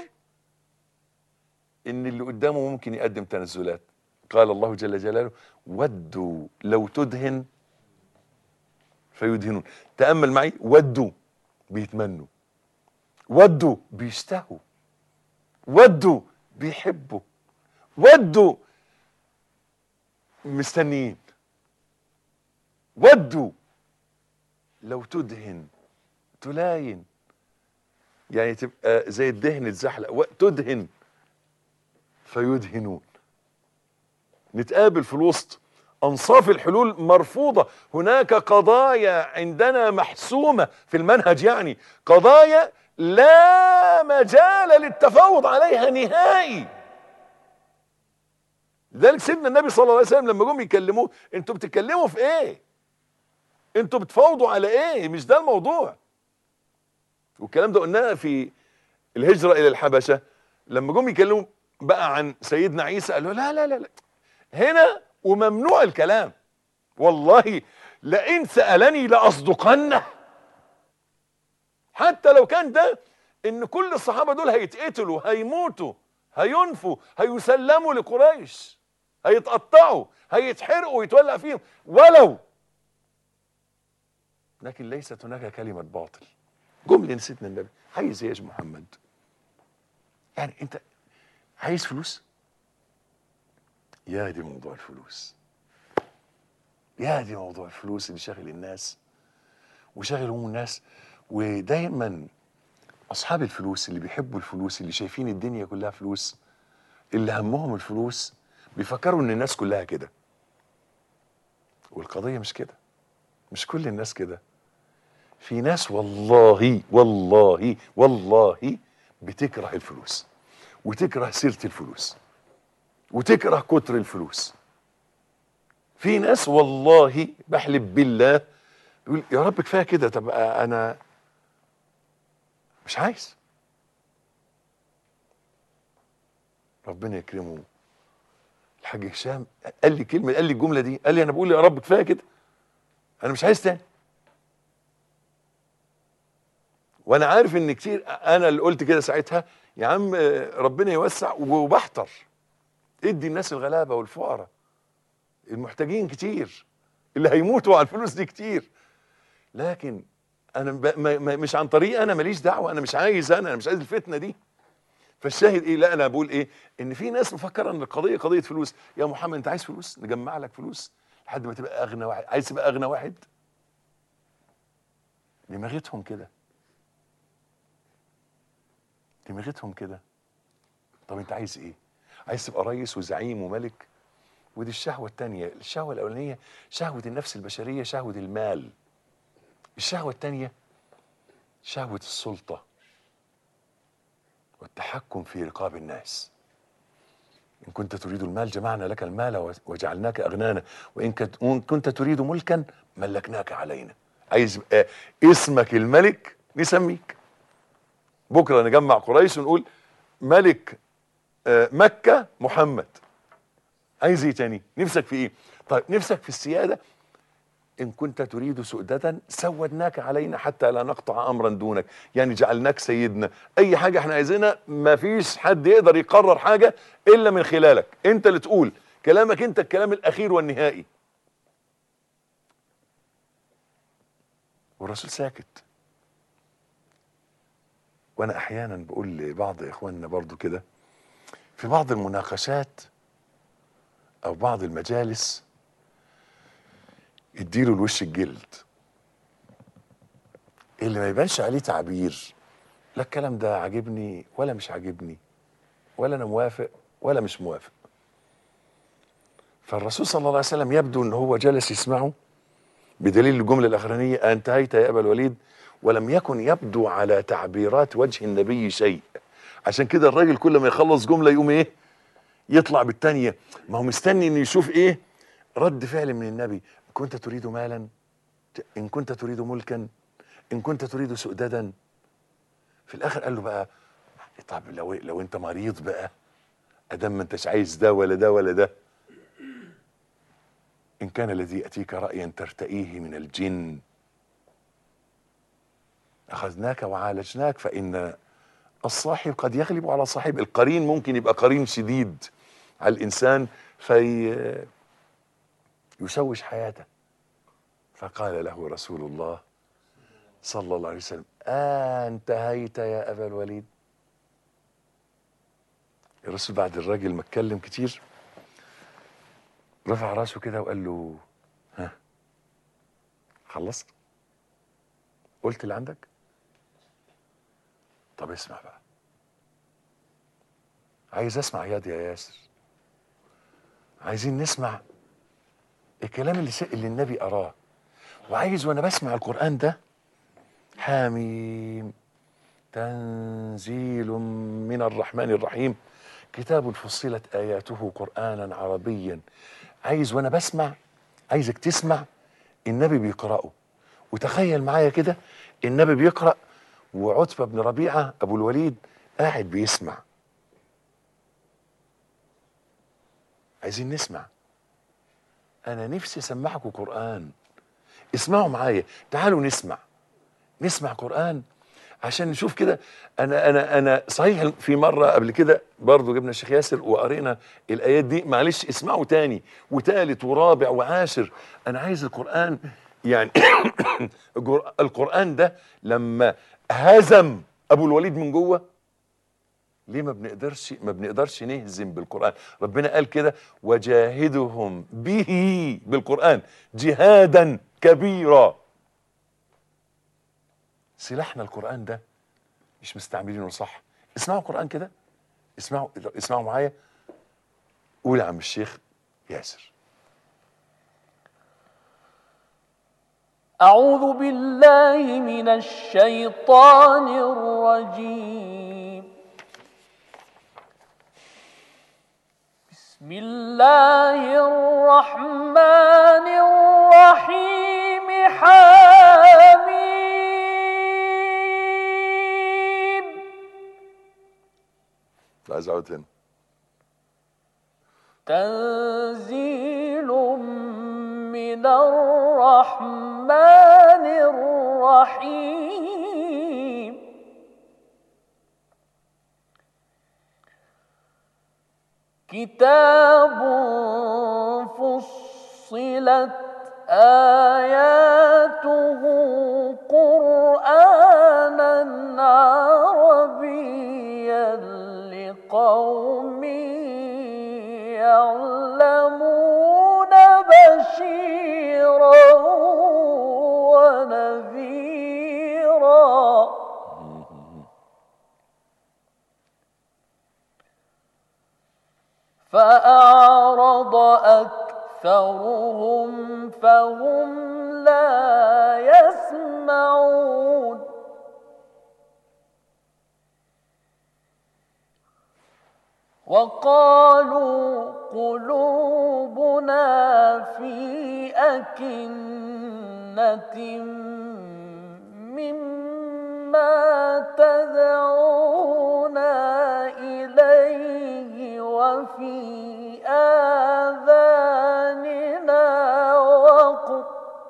ان اللي قدامه ممكن يقدم تنازلات قال الله جل جلاله ودوا لو تدهن فيدهنون تأمل معي ودوا بيتمنوا ودوا بيشتهوا ودوا بيحبوا ودوا مستنيين ودوا لو تدهن تلاين يعني تبقى زي الدهن اتزحلق و- تدهن فيدهنون نتقابل في الوسط انصاف الحلول مرفوضه هناك قضايا عندنا محسومه في المنهج يعني قضايا لا مجال للتفاوض عليها نهائي لذلك سيدنا النبي صلى الله عليه وسلم لما جم يكلموه انتوا بتتكلموا في ايه انتوا بتفاوضوا على ايه مش ده الموضوع والكلام ده قلناه في الهجره الى الحبشه لما جم يكلموا بقى عن سيدنا عيسى قالوا لا لا لا, لا. هنا وممنوع الكلام والله لئن سألني لأصدقنه حتى لو كان ده ان كل الصحابة دول هيتقتلوا هيموتوا هينفوا هيسلموا لقريش هيتقطعوا هيتحرقوا ويتولع فيهم ولو لكن ليست هناك كلمة باطل جملة سيدنا النبي عايز ايه يا محمد يعني انت عايز فلوس يا دي موضوع الفلوس يا دي موضوع الفلوس اللي شاغل الناس وشاغل هم الناس ودايما اصحاب الفلوس اللي بيحبوا الفلوس اللي شايفين الدنيا كلها فلوس اللي همهم الفلوس بيفكروا ان الناس كلها كده والقضيه مش كده مش كل الناس كده في ناس والله والله والله بتكره الفلوس وتكره سيره الفلوس وتكره كتر الفلوس في ناس والله بحلف بالله يقول يا رب كفايه كده طب انا مش عايز ربنا يكرمه الحاج هشام قال لي كلمه قال لي الجمله دي قال لي انا بقول يا رب كفايه كده انا مش عايز تاني وانا عارف ان كتير انا اللي قلت كده ساعتها يا عم ربنا يوسع وبحتر ادي الناس الغلابه والفقراء المحتاجين كتير اللي هيموتوا على الفلوس دي كتير لكن انا ب... ما... ما... مش عن طريق انا ماليش دعوه انا مش عايز انا انا مش عايز الفتنه دي فالشاهد ايه لا انا بقول ايه ان في ناس مفكره ان القضيه قضيه فلوس يا محمد انت عايز فلوس نجمع لك فلوس لحد ما تبقى اغنى واحد عايز تبقى اغنى واحد دماغتهم كده دماغتهم كده طب انت عايز ايه عايز تبقى رئيس وزعيم وملك ودي الشهوة التانية الشهوة الأولانية شهوة النفس البشرية شهوة المال الشهوة التانية شهوة السلطة والتحكم في رقاب الناس إن كنت تريد المال جمعنا لك المال وجعلناك أغنانا وإن كنت, وإن كنت تريد ملكا ملكناك علينا عايز يبقى اسمك الملك نسميك بكرة نجمع قريش ونقول ملك آه، مكة محمد عايز ايه تاني نفسك في ايه طيب نفسك في السيادة ان كنت تريد سؤدة سودناك علينا حتى لا نقطع امرا دونك يعني جعلناك سيدنا اي حاجة احنا عايزينها مفيش حد يقدر يقرر حاجة الا من خلالك انت اللي تقول كلامك انت الكلام الاخير والنهائي والرسول ساكت وانا احيانا بقول لبعض اخواننا برضو كده في بعض المناقشات او بعض المجالس اديله الوش الجلد اللي ما يبانش عليه تعبير لا الكلام ده عاجبني ولا مش عاجبني ولا انا موافق ولا مش موافق فالرسول صلى الله عليه وسلم يبدو ان هو جلس يسمعه بدليل الجمله الاخرانيه انتهيت يا ابا الوليد ولم يكن يبدو على تعبيرات وجه النبي شيء عشان كده الراجل كل ما يخلص جمله يقوم ايه يطلع بالتانية ما هو مستني انه يشوف ايه رد فعل من النبي إن كنت تريد مالا ان كنت تريد ملكا ان كنت تريد سؤددا في الاخر قال له بقى طب لو لو انت مريض بقى ادام ما انتش عايز ده ولا ده ولا ده ان كان الذي ياتيك رايا ترتئيه من الجن اخذناك وعالجناك فان الصاحب قد يغلب على صاحب القرين ممكن يبقى قرين شديد على الانسان في يشوش حياته فقال له رسول الله صلى الله عليه وسلم انتهيت يا ابا الوليد الرسول بعد الراجل ما اتكلم كتير رفع راسه كده وقال له ها خلصت قلت اللي عندك طب اسمع بقى عايز اسمع ياض يا ياسر عايزين نسمع الكلام اللي س- اللي النبي اراه وعايز وانا بسمع القران ده حاميم تنزيل من الرحمن الرحيم كتاب فصلت اياته قرانا عربيا عايز وانا بسمع عايزك تسمع النبي بيقراه وتخيل معايا كده النبي بيقرا وعتبه بن ربيعه ابو الوليد قاعد بيسمع عايزين نسمع انا نفسي اسمعكم قران اسمعوا معايا تعالوا نسمع نسمع قران عشان نشوف كده انا انا انا صحيح في مره قبل كده برضه جبنا الشيخ ياسر وقرينا الايات دي معلش اسمعوا تاني وتالت ورابع وعاشر انا عايز القران يعني الجر- القران ده لما هزم ابو الوليد من جوه ليه ما بنقدرش ما بنقدرش نهزم بالقران ربنا قال كده وجاهدهم به بالقران جهادا كبيرا سلاحنا القرآن ده مش مستعملينه صح اسمعوا القرآن كده اسمعوا اسمعوا معايا قول يا عم الشيخ ياسر أعوذ بالله من الشيطان الرجيم بسم الله الرحمن الرحيم حميم عايز اقعد هنا تنزيل من الرحمن الرحيم كتاب فصلت آياته قرآنا عربيا لقوم يعلمون بشيرا ونذيرا فأعرض أكثرهم فهم لا يسمعون وقالوا قلوبنا في أكنة مما تدعونا إليه وفي آذاننا وقر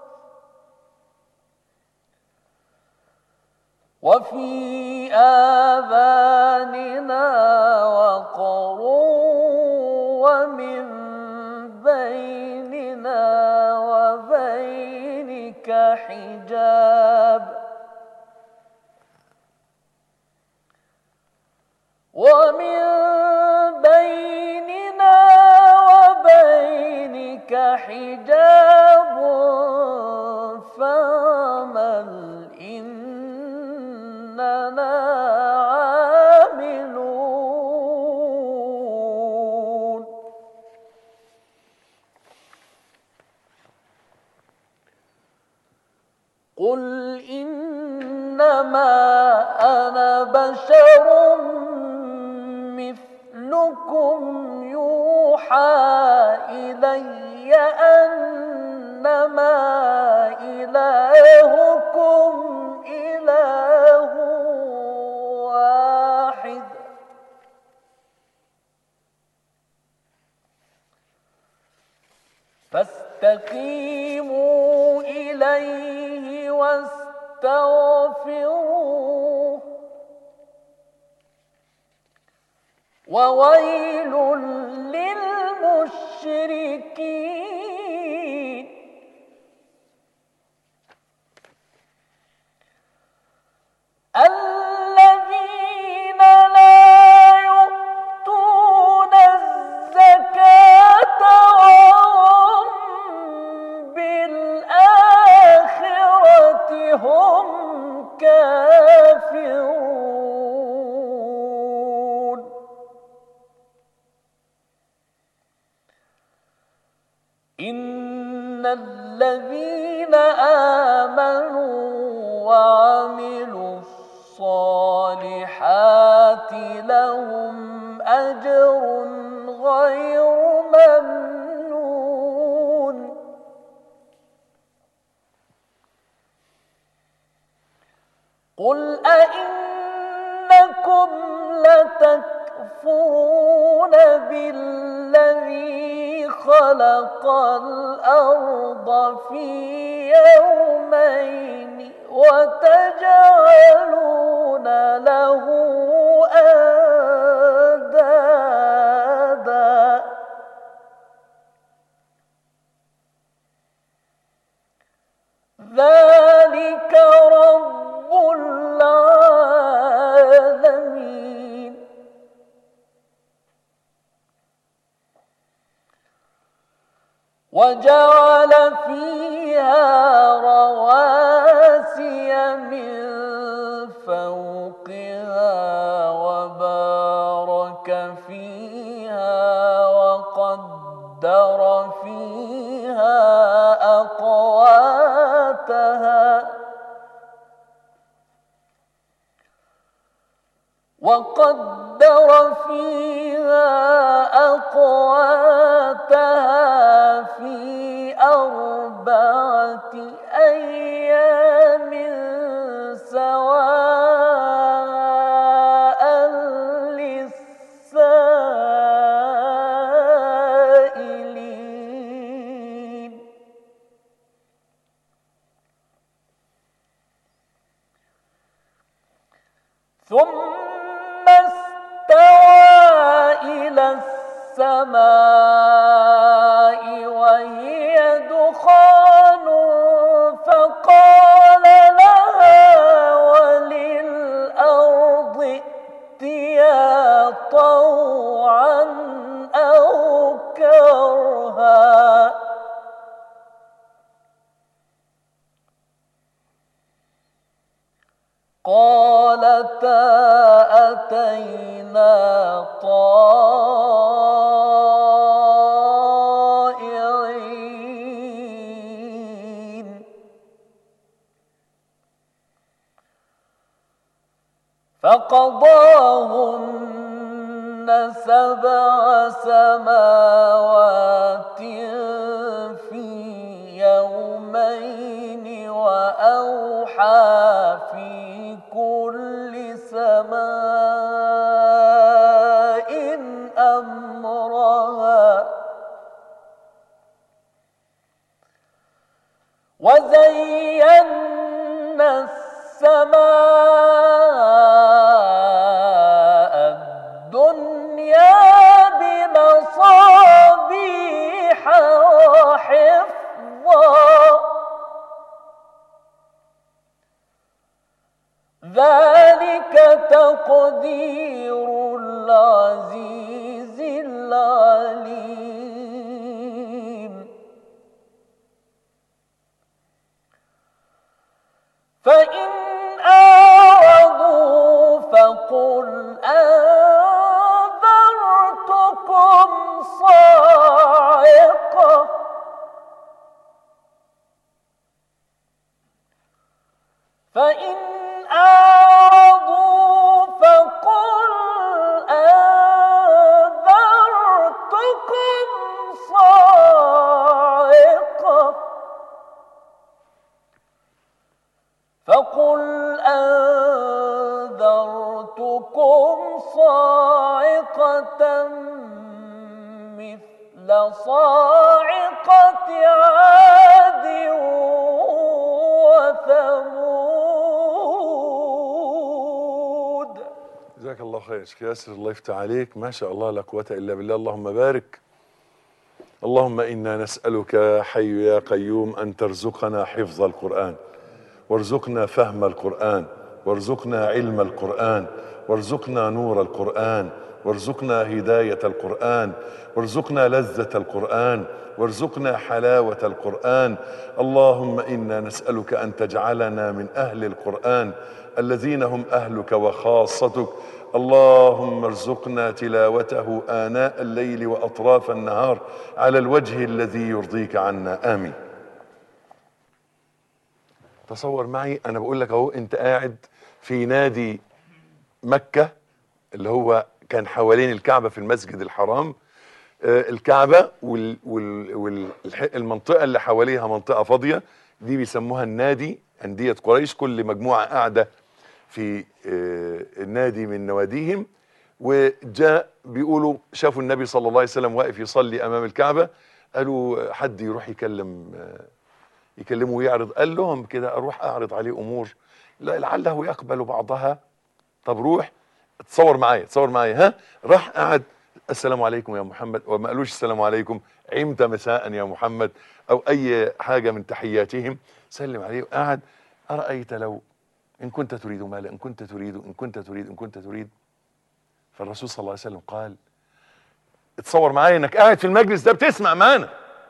وفي آذاننا وقر ومن بيننا وبينك حجاب ومن بيننا وبينك حجاب فاعمل إننا عاملون قل إنما أنا بشر مثلكم يوحى إلي أنما إلهكم إله واحد فاستقيموا إليه واستغفروه وويل للمشركين الذين لا يؤتون الزكاة وهم بالآخرة هم كافرون إن الذين آمنوا وعملوا الصالحات لهم أجر غير ممنون قل أئنكم لتكفرون بالذي خلق الأرض في يومين وتجعلون له أندادا ذلك رب العالمين وجعل فيها رواسي من وقدر فيها أقواتها في أربعة أيام سواء للسائلين ثم استوى إلى السماء وهي دخان فقال لها وللأرض ائتيا طوعا أو كرها قالتا أتينا طائعين فقضاهن سبع سماوات في يومين وأوحى في كل سماء أمرها وزينا السماء الدنيا بمصابيح وحفظا ذلك تقدير العزيز العليم فإن أعرضوا فقل أنذرتكم صاعقة فإن أعرضوا فقل أنذرتكم صاعقة فقل أنذرتكم صاعقة مثل صاعقة عاد وثمود جزاك الله خير يا شيخ ياسر الله يفتح عليك ما شاء الله لا قوة إلا بالله اللهم بارك اللهم إنا نسألك يا حي يا قيوم أن ترزقنا حفظ القرآن وارزقنا فهم القرآن وارزقنا علم القرآن وارزقنا نور القرآن وارزقنا هداية القرآن وارزقنا لذة القرآن وارزقنا حلاوة القرآن اللهم إنا نسألك أن تجعلنا من أهل القرآن الذين هم أهلك وخاصتك اللهم ارزقنا تلاوته آناء الليل وأطراف النهار على الوجه الذي يرضيك عنا آمين تصور معي أنا بقول لك أهو أنت قاعد في نادي مكة اللي هو كان حوالين الكعبة في المسجد الحرام آه، الكعبة والمنطقة اللي حواليها منطقة فاضية دي بيسموها النادي أندية قريش كل مجموعة قاعدة في آه، النادي من نواديهم وجاء بيقولوا شافوا النبي صلى الله عليه وسلم واقف يصلي أمام الكعبة قالوا حد يروح يكلم آه، يكلمه ويعرض قال لهم كده أروح أعرض عليه أمور لا لعله يقبل بعضها طب روح تصور معايا تصور معايا ها راح قعد السلام عليكم يا محمد وما قالوش السلام عليكم عمت مساء يا محمد او اي حاجه من تحياتهم سلم عليه وقعد ارايت لو ان كنت تريد مالا ان كنت تريد ان كنت تريد ان كنت تريد فالرسول صلى الله عليه وسلم قال اتصور معايا انك قاعد في المجلس ده بتسمع معانا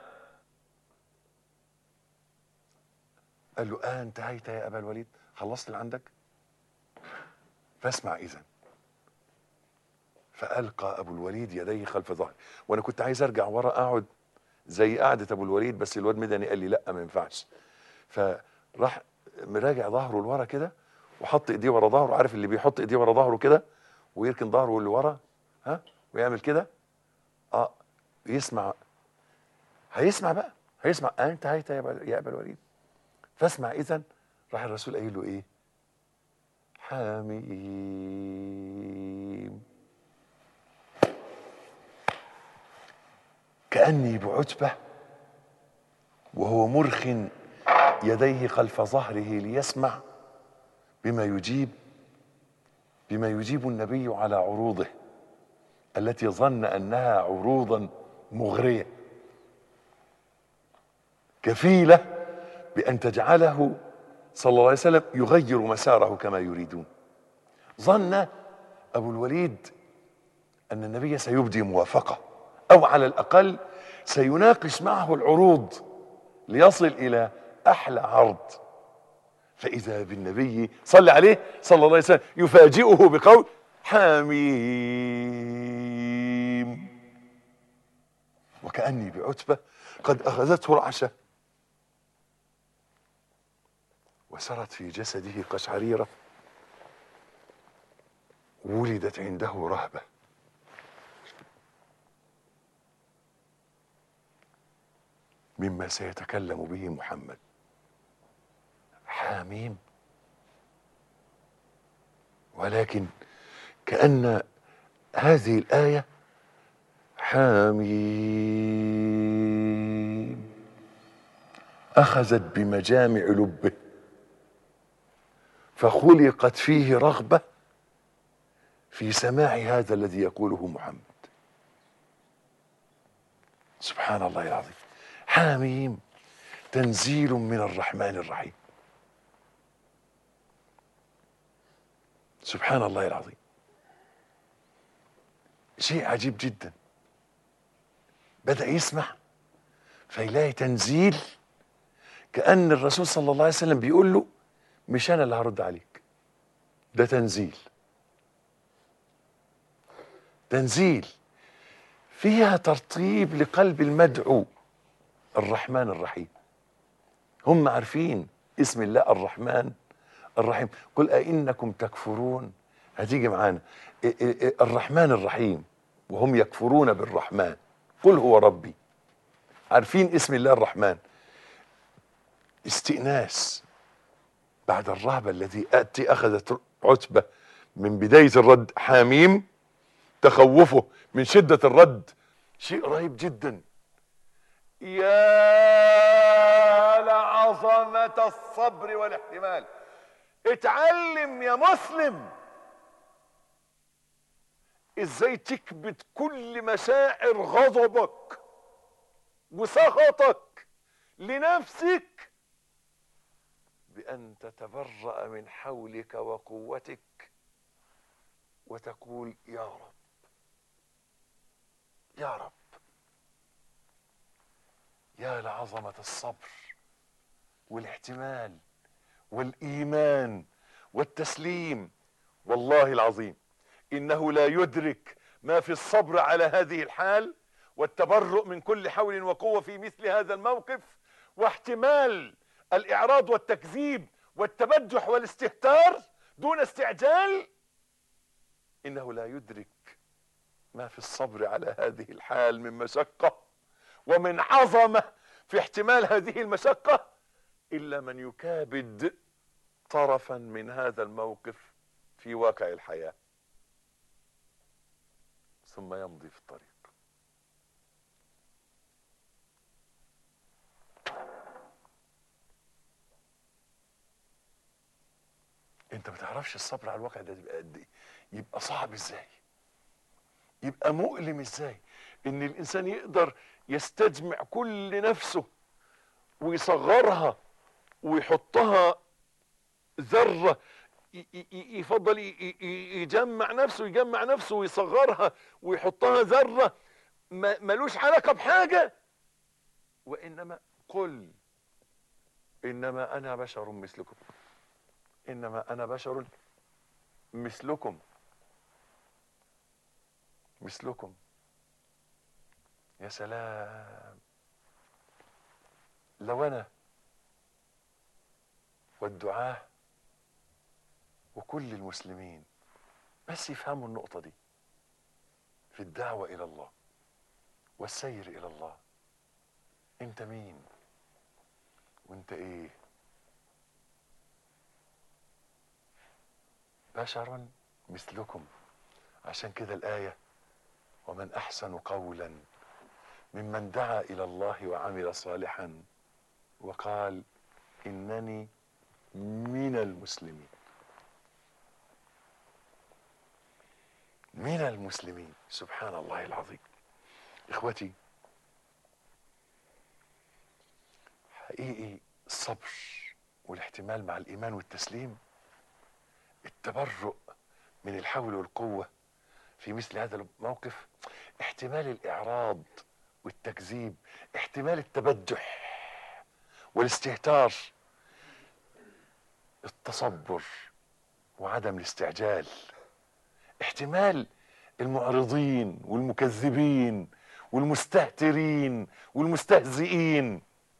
قال له آه انتهيت يا ابا الوليد خلصت اللي عندك فاسمع اذا فألقى أبو الوليد يديه خلف ظهري وأنا كنت عايز أرجع ورا أقعد زي قعدة أبو الوليد بس الواد مدني قال لي لا ما ينفعش فراح مراجع ظهره لورا كده وحط ايديه ورا ظهره عارف اللي بيحط ايديه ورا ظهره كده ويركن ظهره لورا ها ويعمل كده اه يسمع هيسمع بقى هيسمع انت هيت يا أبا- يا ابا الوليد فاسمع اذا راح الرسول قايل له ايه حميم كاني بعتبه وهو مرخ يديه خلف ظهره ليسمع بما يجيب بما يجيب النبي على عروضه التي ظن انها عروضا مغريه كفيله بان تجعله صلى الله عليه وسلم يغير مساره كما يريدون ظن ابو الوليد ان النبي سيبدي موافقه او على الاقل سيناقش معه العروض ليصل الى احلى عرض فاذا بالنبي صلى عليه صلى الله عليه وسلم يفاجئه بقول حميم وكاني بعتبه قد اخذته رعشه وسرت في جسده قشعريره ولدت عنده رهبه مما سيتكلم به محمد حاميم ولكن كأن هذه الآية حاميم أخذت بمجامع لبه فخلقت فيه رغبة في سماع هذا الذي يقوله محمد سبحان الله العظيم حاميم تنزيل من الرحمن الرحيم سبحان الله العظيم شيء عجيب جدا بدأ يسمع فيلاقي تنزيل كأن الرسول صلى الله عليه وسلم بيقول له مش أنا اللي هرد عليك ده تنزيل تنزيل فيها ترطيب لقلب المدعو الرحمن الرحيم هم عارفين اسم الله الرحمن الرحيم قل أئنكم تكفرون هتيجي معانا إ- إ- إ- الرحمن الرحيم وهم يكفرون بالرحمن قل هو ربي عارفين اسم الله الرحمن استئناس بعد الرهبة الذي أتي أخذت عتبة من بداية الرد حاميم تخوفه من شدة الرد شيء رهيب جدا يا لعظمة الصبر والاحتمال اتعلم يا مسلم ازاي تكبت كل مشاعر غضبك وسخطك لنفسك بان تتبرأ من حولك وقوتك وتقول يا رب يا رب يا لعظمة الصبر والاحتمال والايمان والتسليم والله العظيم انه لا يدرك ما في الصبر على هذه الحال والتبرؤ من كل حول وقوه في مثل هذا الموقف واحتمال الاعراض والتكذيب والتبجح والاستهتار دون استعجال انه لا يدرك ما في الصبر على هذه الحال من مشقه ومن عظمه في احتمال هذه المشقه الا من يكابد طرفا من هذا الموقف في واقع الحياه ثم يمضي في الطريق انت ما تعرفش الصبر على الواقع ده يبقى قد ايه يبقى صعب ازاي يبقى مؤلم ازاي ان الانسان يقدر يستجمع كل نفسه ويصغرها ويحطها ذره ي- ي- ي- يفضل ي- ي- يجمع نفسه يجمع نفسه ويصغرها ويحطها ذره ما- ملوش علاقه بحاجه وانما قل انما انا بشر مثلكم انما انا بشر مثلكم مثلكم يا سلام لو انا والدعاه وكل المسلمين بس يفهموا النقطة دي في الدعوة إلى الله والسير إلى الله أنت مين وأنت إيه بشر مثلكم عشان كده الآية ومن أحسن قولا ممن دعا إلى الله وعمل صالحا وقال إنني من المسلمين من المسلمين سبحان الله العظيم إخوتي حقيقي الصبر والاحتمال مع الإيمان والتسليم التبرؤ من الحول والقوة في مثل هذا الموقف احتمال الإعراض والتكذيب احتمال التبجح والاستهتار التصبر وعدم الاستعجال احتمال المعرضين والمكذبين والمستهترين والمستهزئين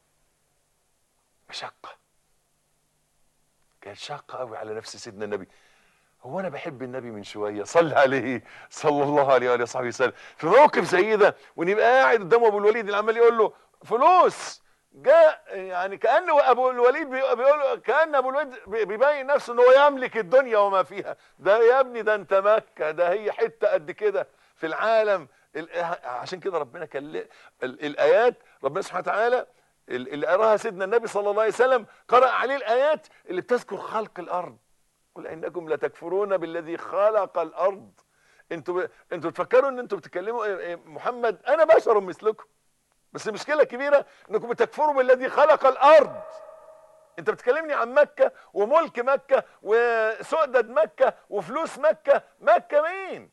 مشقة كانت شاقة قوي على نفس سيدنا النبي هو انا بحب النبي من شويه صلى عليه صلى الله عليه واله وصحبه وسلم في موقف زي ده ونبقى قاعد قدام ابو الوليد اللي عمال يقول له فلوس جاء يعني كان ابو الوليد بي- بيقول له- كان ابو الوليد بي- بيبين نفسه ان هو يملك الدنيا وما فيها ده يا ابني ده انت مكه ده هي حته قد كده في العالم ال- عشان كده ربنا كان ل- ال- الايات ربنا سبحانه وتعالى ال- اللي قراها سيدنا النبي صلى الله عليه وسلم قرأ عليه الايات اللي بتذكر خلق الارض قل انكم لتكفرون بالذي خلق الارض انتوا ب... انتوا تفكروا ان انتوا بتتكلموا إيه- إيه محمد انا بشر مثلكم بس المشكله كبيره انكم بتكفروا بالذي خلق الارض انت بتكلمني عن مكه وملك مكه وسؤدد مكه وفلوس مكه مكه مين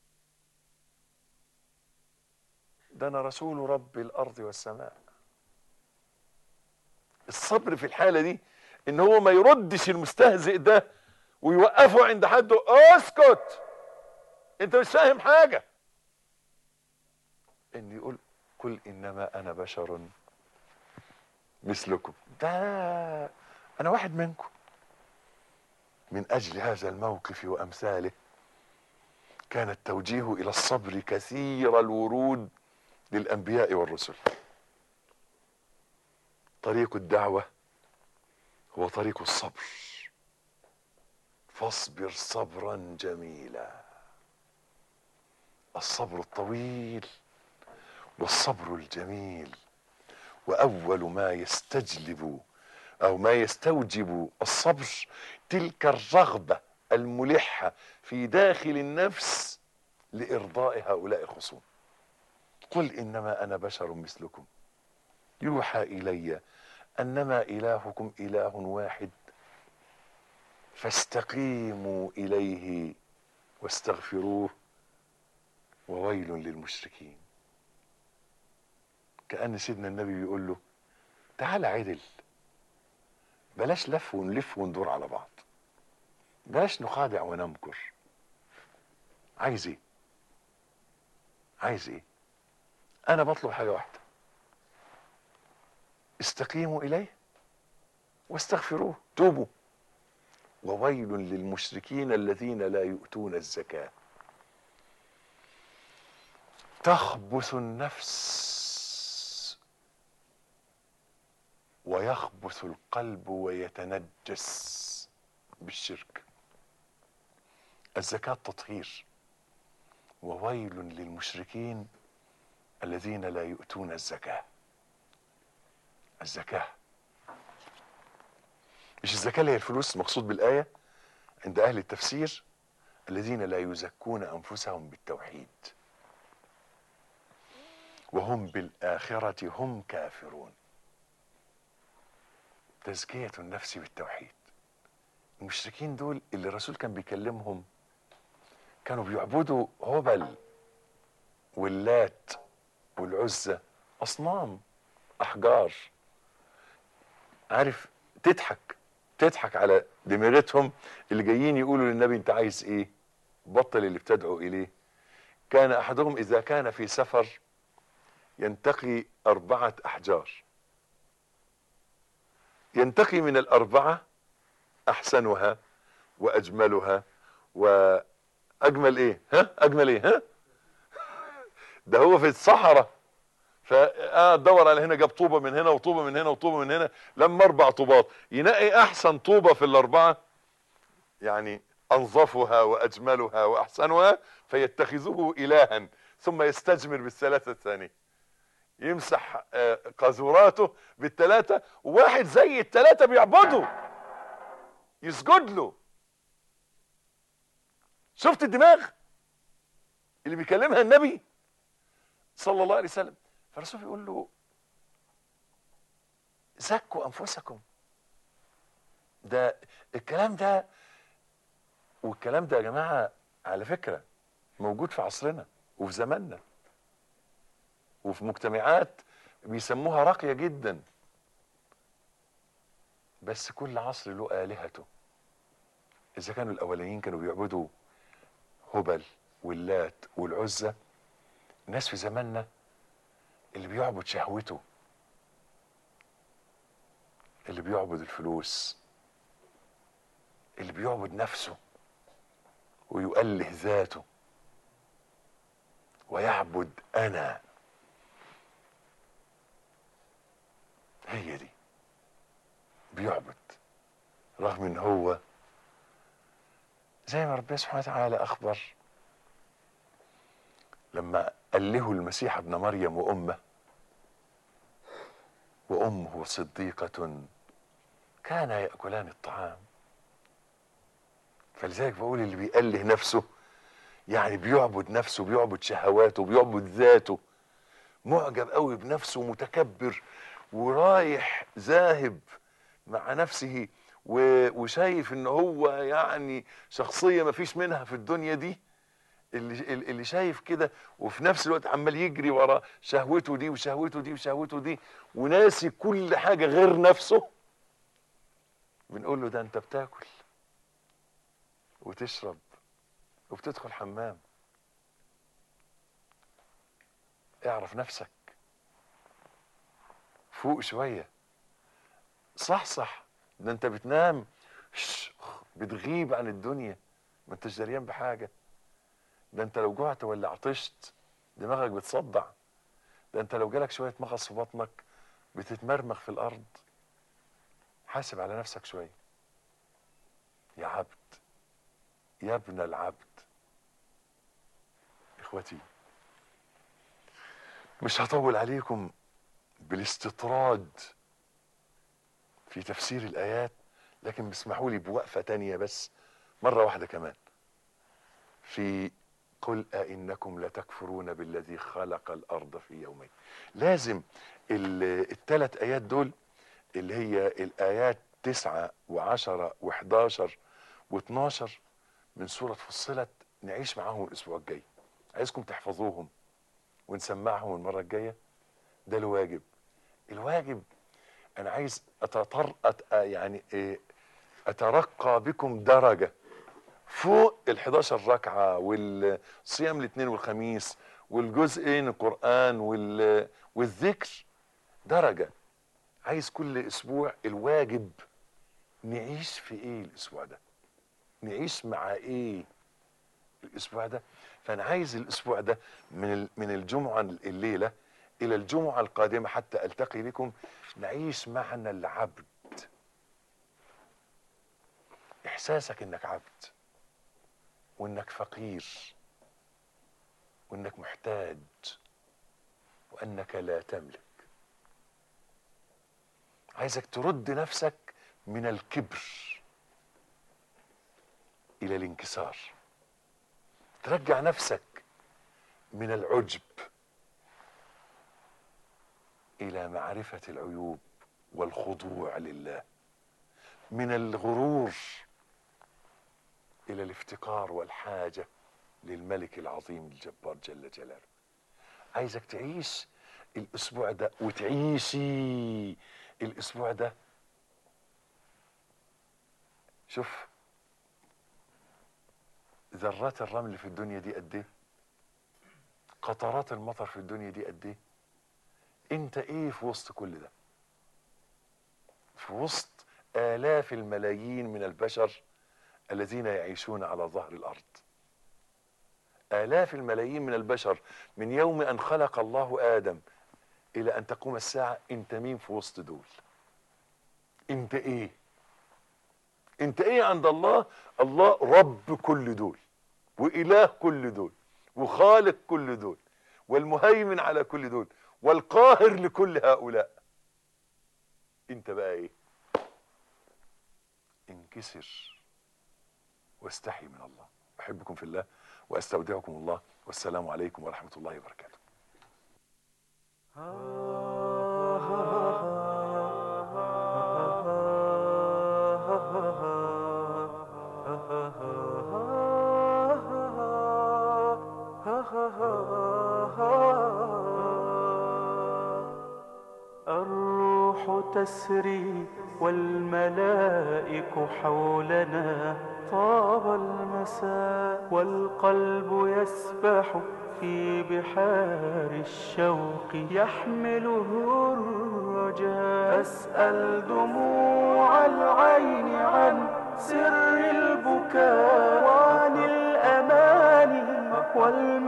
ده انا رسول رب الارض والسماء الصبر في الحاله دي ان هو ما يردش المستهزئ ده ويوقفه عند حده اسكت انت مش فاهم حاجه ان يقول قل انما انا بشر مثلكم ده انا واحد منكم من اجل هذا الموقف وامثاله كان التوجيه الى الصبر كثير الورود للانبياء والرسل طريق الدعوه هو طريق الصبر فاصبر صبرا جميلا الصبر الطويل والصبر الجميل واول ما يستجلب او ما يستوجب الصبر تلك الرغبه الملحه في داخل النفس لارضاء هؤلاء الخصوم قل انما انا بشر مثلكم يوحى الي انما الهكم اله واحد فاستقيموا اليه واستغفروه وويل للمشركين كأن سيدنا النبي بيقول له تعال عدل بلاش لف ونلف وندور على بعض بلاش نخادع ونمكر عايز ايه عايز ايه انا بطلب حاجه واحده استقيموا اليه واستغفروه توبوا وويل للمشركين الذين لا يؤتون الزكاه تخبث النفس ويخبث القلب ويتنجس بالشرك الزكاة تطهير وويل للمشركين الذين لا يؤتون الزكاة الزكاة مش الزكاة اللي هي الفلوس مقصود بالآية عند أهل التفسير الذين لا يزكون أنفسهم بالتوحيد وهم بالآخرة هم كافرون تزكية النفس بالتوحيد المشركين دول اللي الرسول كان بيكلمهم كانوا بيعبدوا هبل واللات والعزة أصنام أحجار عارف تضحك تضحك على دماغتهم اللي جايين يقولوا للنبي انت عايز ايه بطل اللي بتدعو اليه كان احدهم اذا كان في سفر ينتقي أربعة أحجار ينتقي من الأربعة أحسنها وأجملها اجمل ايه ها اجمل ايه ها ده هو في الصحراء فقعد دور على هنا جاب طوبه من هنا وطوبه من هنا وطوبه من هنا لما اربع طوبات ينقي احسن طوبه في الاربعه يعني انظفها واجملها واحسنها فيتخذه الها ثم يستجمر بالثلاثه الثانيه يمسح آه، قاذوراته بالثلاثه وواحد زي الثلاثه بيعبده يسجد له شفت الدماغ اللي بيكلمها النبي صلى الله عليه وسلم فالرسول بيقول له زكوا انفسكم ده الكلام ده والكلام ده يا جماعه على فكره موجود في عصرنا وفي زماننا وفي مجتمعات بيسموها راقيه جدا بس كل عصر له الهته اذا كانوا الاولين كانوا بيعبدوا هبل واللات والعزى الناس في زماننا اللي بيعبد شهوته اللي بيعبد الفلوس اللي بيعبد نفسه ويؤله ذاته ويعبد انا هي دي بيعبد رغم ان هو زي ما ربنا سبحانه وتعالى اخبر لما أله المسيح ابن مريم وأمه وأمه صديقة كانا يأكلان الطعام فلذلك بقول اللي بيأله نفسه يعني بيعبد نفسه بيعبد شهواته بيعبد ذاته معجب قوي بنفسه متكبر ورايح ذاهب مع نفسه و- وشايف ان هو يعني شخصيه ما فيش منها في الدنيا دي اللي اللي شايف كده وفي نفس الوقت عمال يجري ورا شهوته دي وشهوته دي وشهوته دي وناسي كل حاجه غير نفسه بنقول له ده انت بتاكل وتشرب وبتدخل حمام اعرف نفسك فوق شويه صح صح ده انت بتنام شش، بتغيب عن الدنيا ما انتش دريان بحاجه ده انت لو جوعت ولا عطشت دماغك بتصدع ده انت لو جالك شويه مغص في بطنك بتتمرمغ في الارض حاسب على نفسك شويه يا عبد يا ابن العبد اخوتي مش هطول عليكم بالاستطراد في تفسير الايات لكن اسمحوا لي بوقفه تانية بس مره واحده كمان في قل أئنكم لتكفرون بالذي خلق الأرض في يومين لازم الثلاث آيات دول اللي هي الآيات تسعة وعشرة وحداشر واتناشر من سورة فصلت نعيش معاهم الأسبوع الجاي عايزكم تحفظوهم ونسمعهم المرة الجاية ده الواجب الواجب أنا عايز أتطر أت... يعني إيه أترقى بكم درجة فوق ال 11 ركعه والصيام الاثنين والخميس والجزئين القران وال والذكر درجه عايز كل اسبوع الواجب نعيش في ايه الاسبوع ده نعيش مع ايه الاسبوع ده فانا عايز الاسبوع ده من ال- من الجمعه الليله الى الجمعه القادمه حتى التقي بكم نعيش معنى العبد احساسك انك عبد وانك فقير وانك محتاج وانك لا تملك عايزك ترد نفسك من الكبر الى الانكسار ترجع نفسك من العجب الى معرفه العيوب والخضوع لله من الغرور الى الافتقار والحاجه للملك العظيم الجبار جل جلاله عايزك تعيش الاسبوع ده وتعيشي الاسبوع ده شوف ذرات الرمل في الدنيا دي قد ايه قطرات المطر في الدنيا دي قد ايه انت ايه في وسط كل ده في وسط الاف الملايين من البشر الذين يعيشون على ظهر الارض آلاف الملايين من البشر من يوم أن خلق الله آدم إلى أن تقوم الساعة أنت مين في وسط دول أنت إيه أنت إيه عند الله الله رب كل دول وإله كل دول وخالق كل دول والمهيمن على كل دول والقاهر لكل هؤلاء انت بقى ايه انكسر واستحي من الله احبكم في الله واستودعكم الله والسلام عليكم ورحمه الله وبركاته الروح تسري والملائك حولنا طاب المساء والقلب يسبح في بحار الشوق يحمله الرجاء أسأل دموع العين عن سر البكاء وعن الأماني وال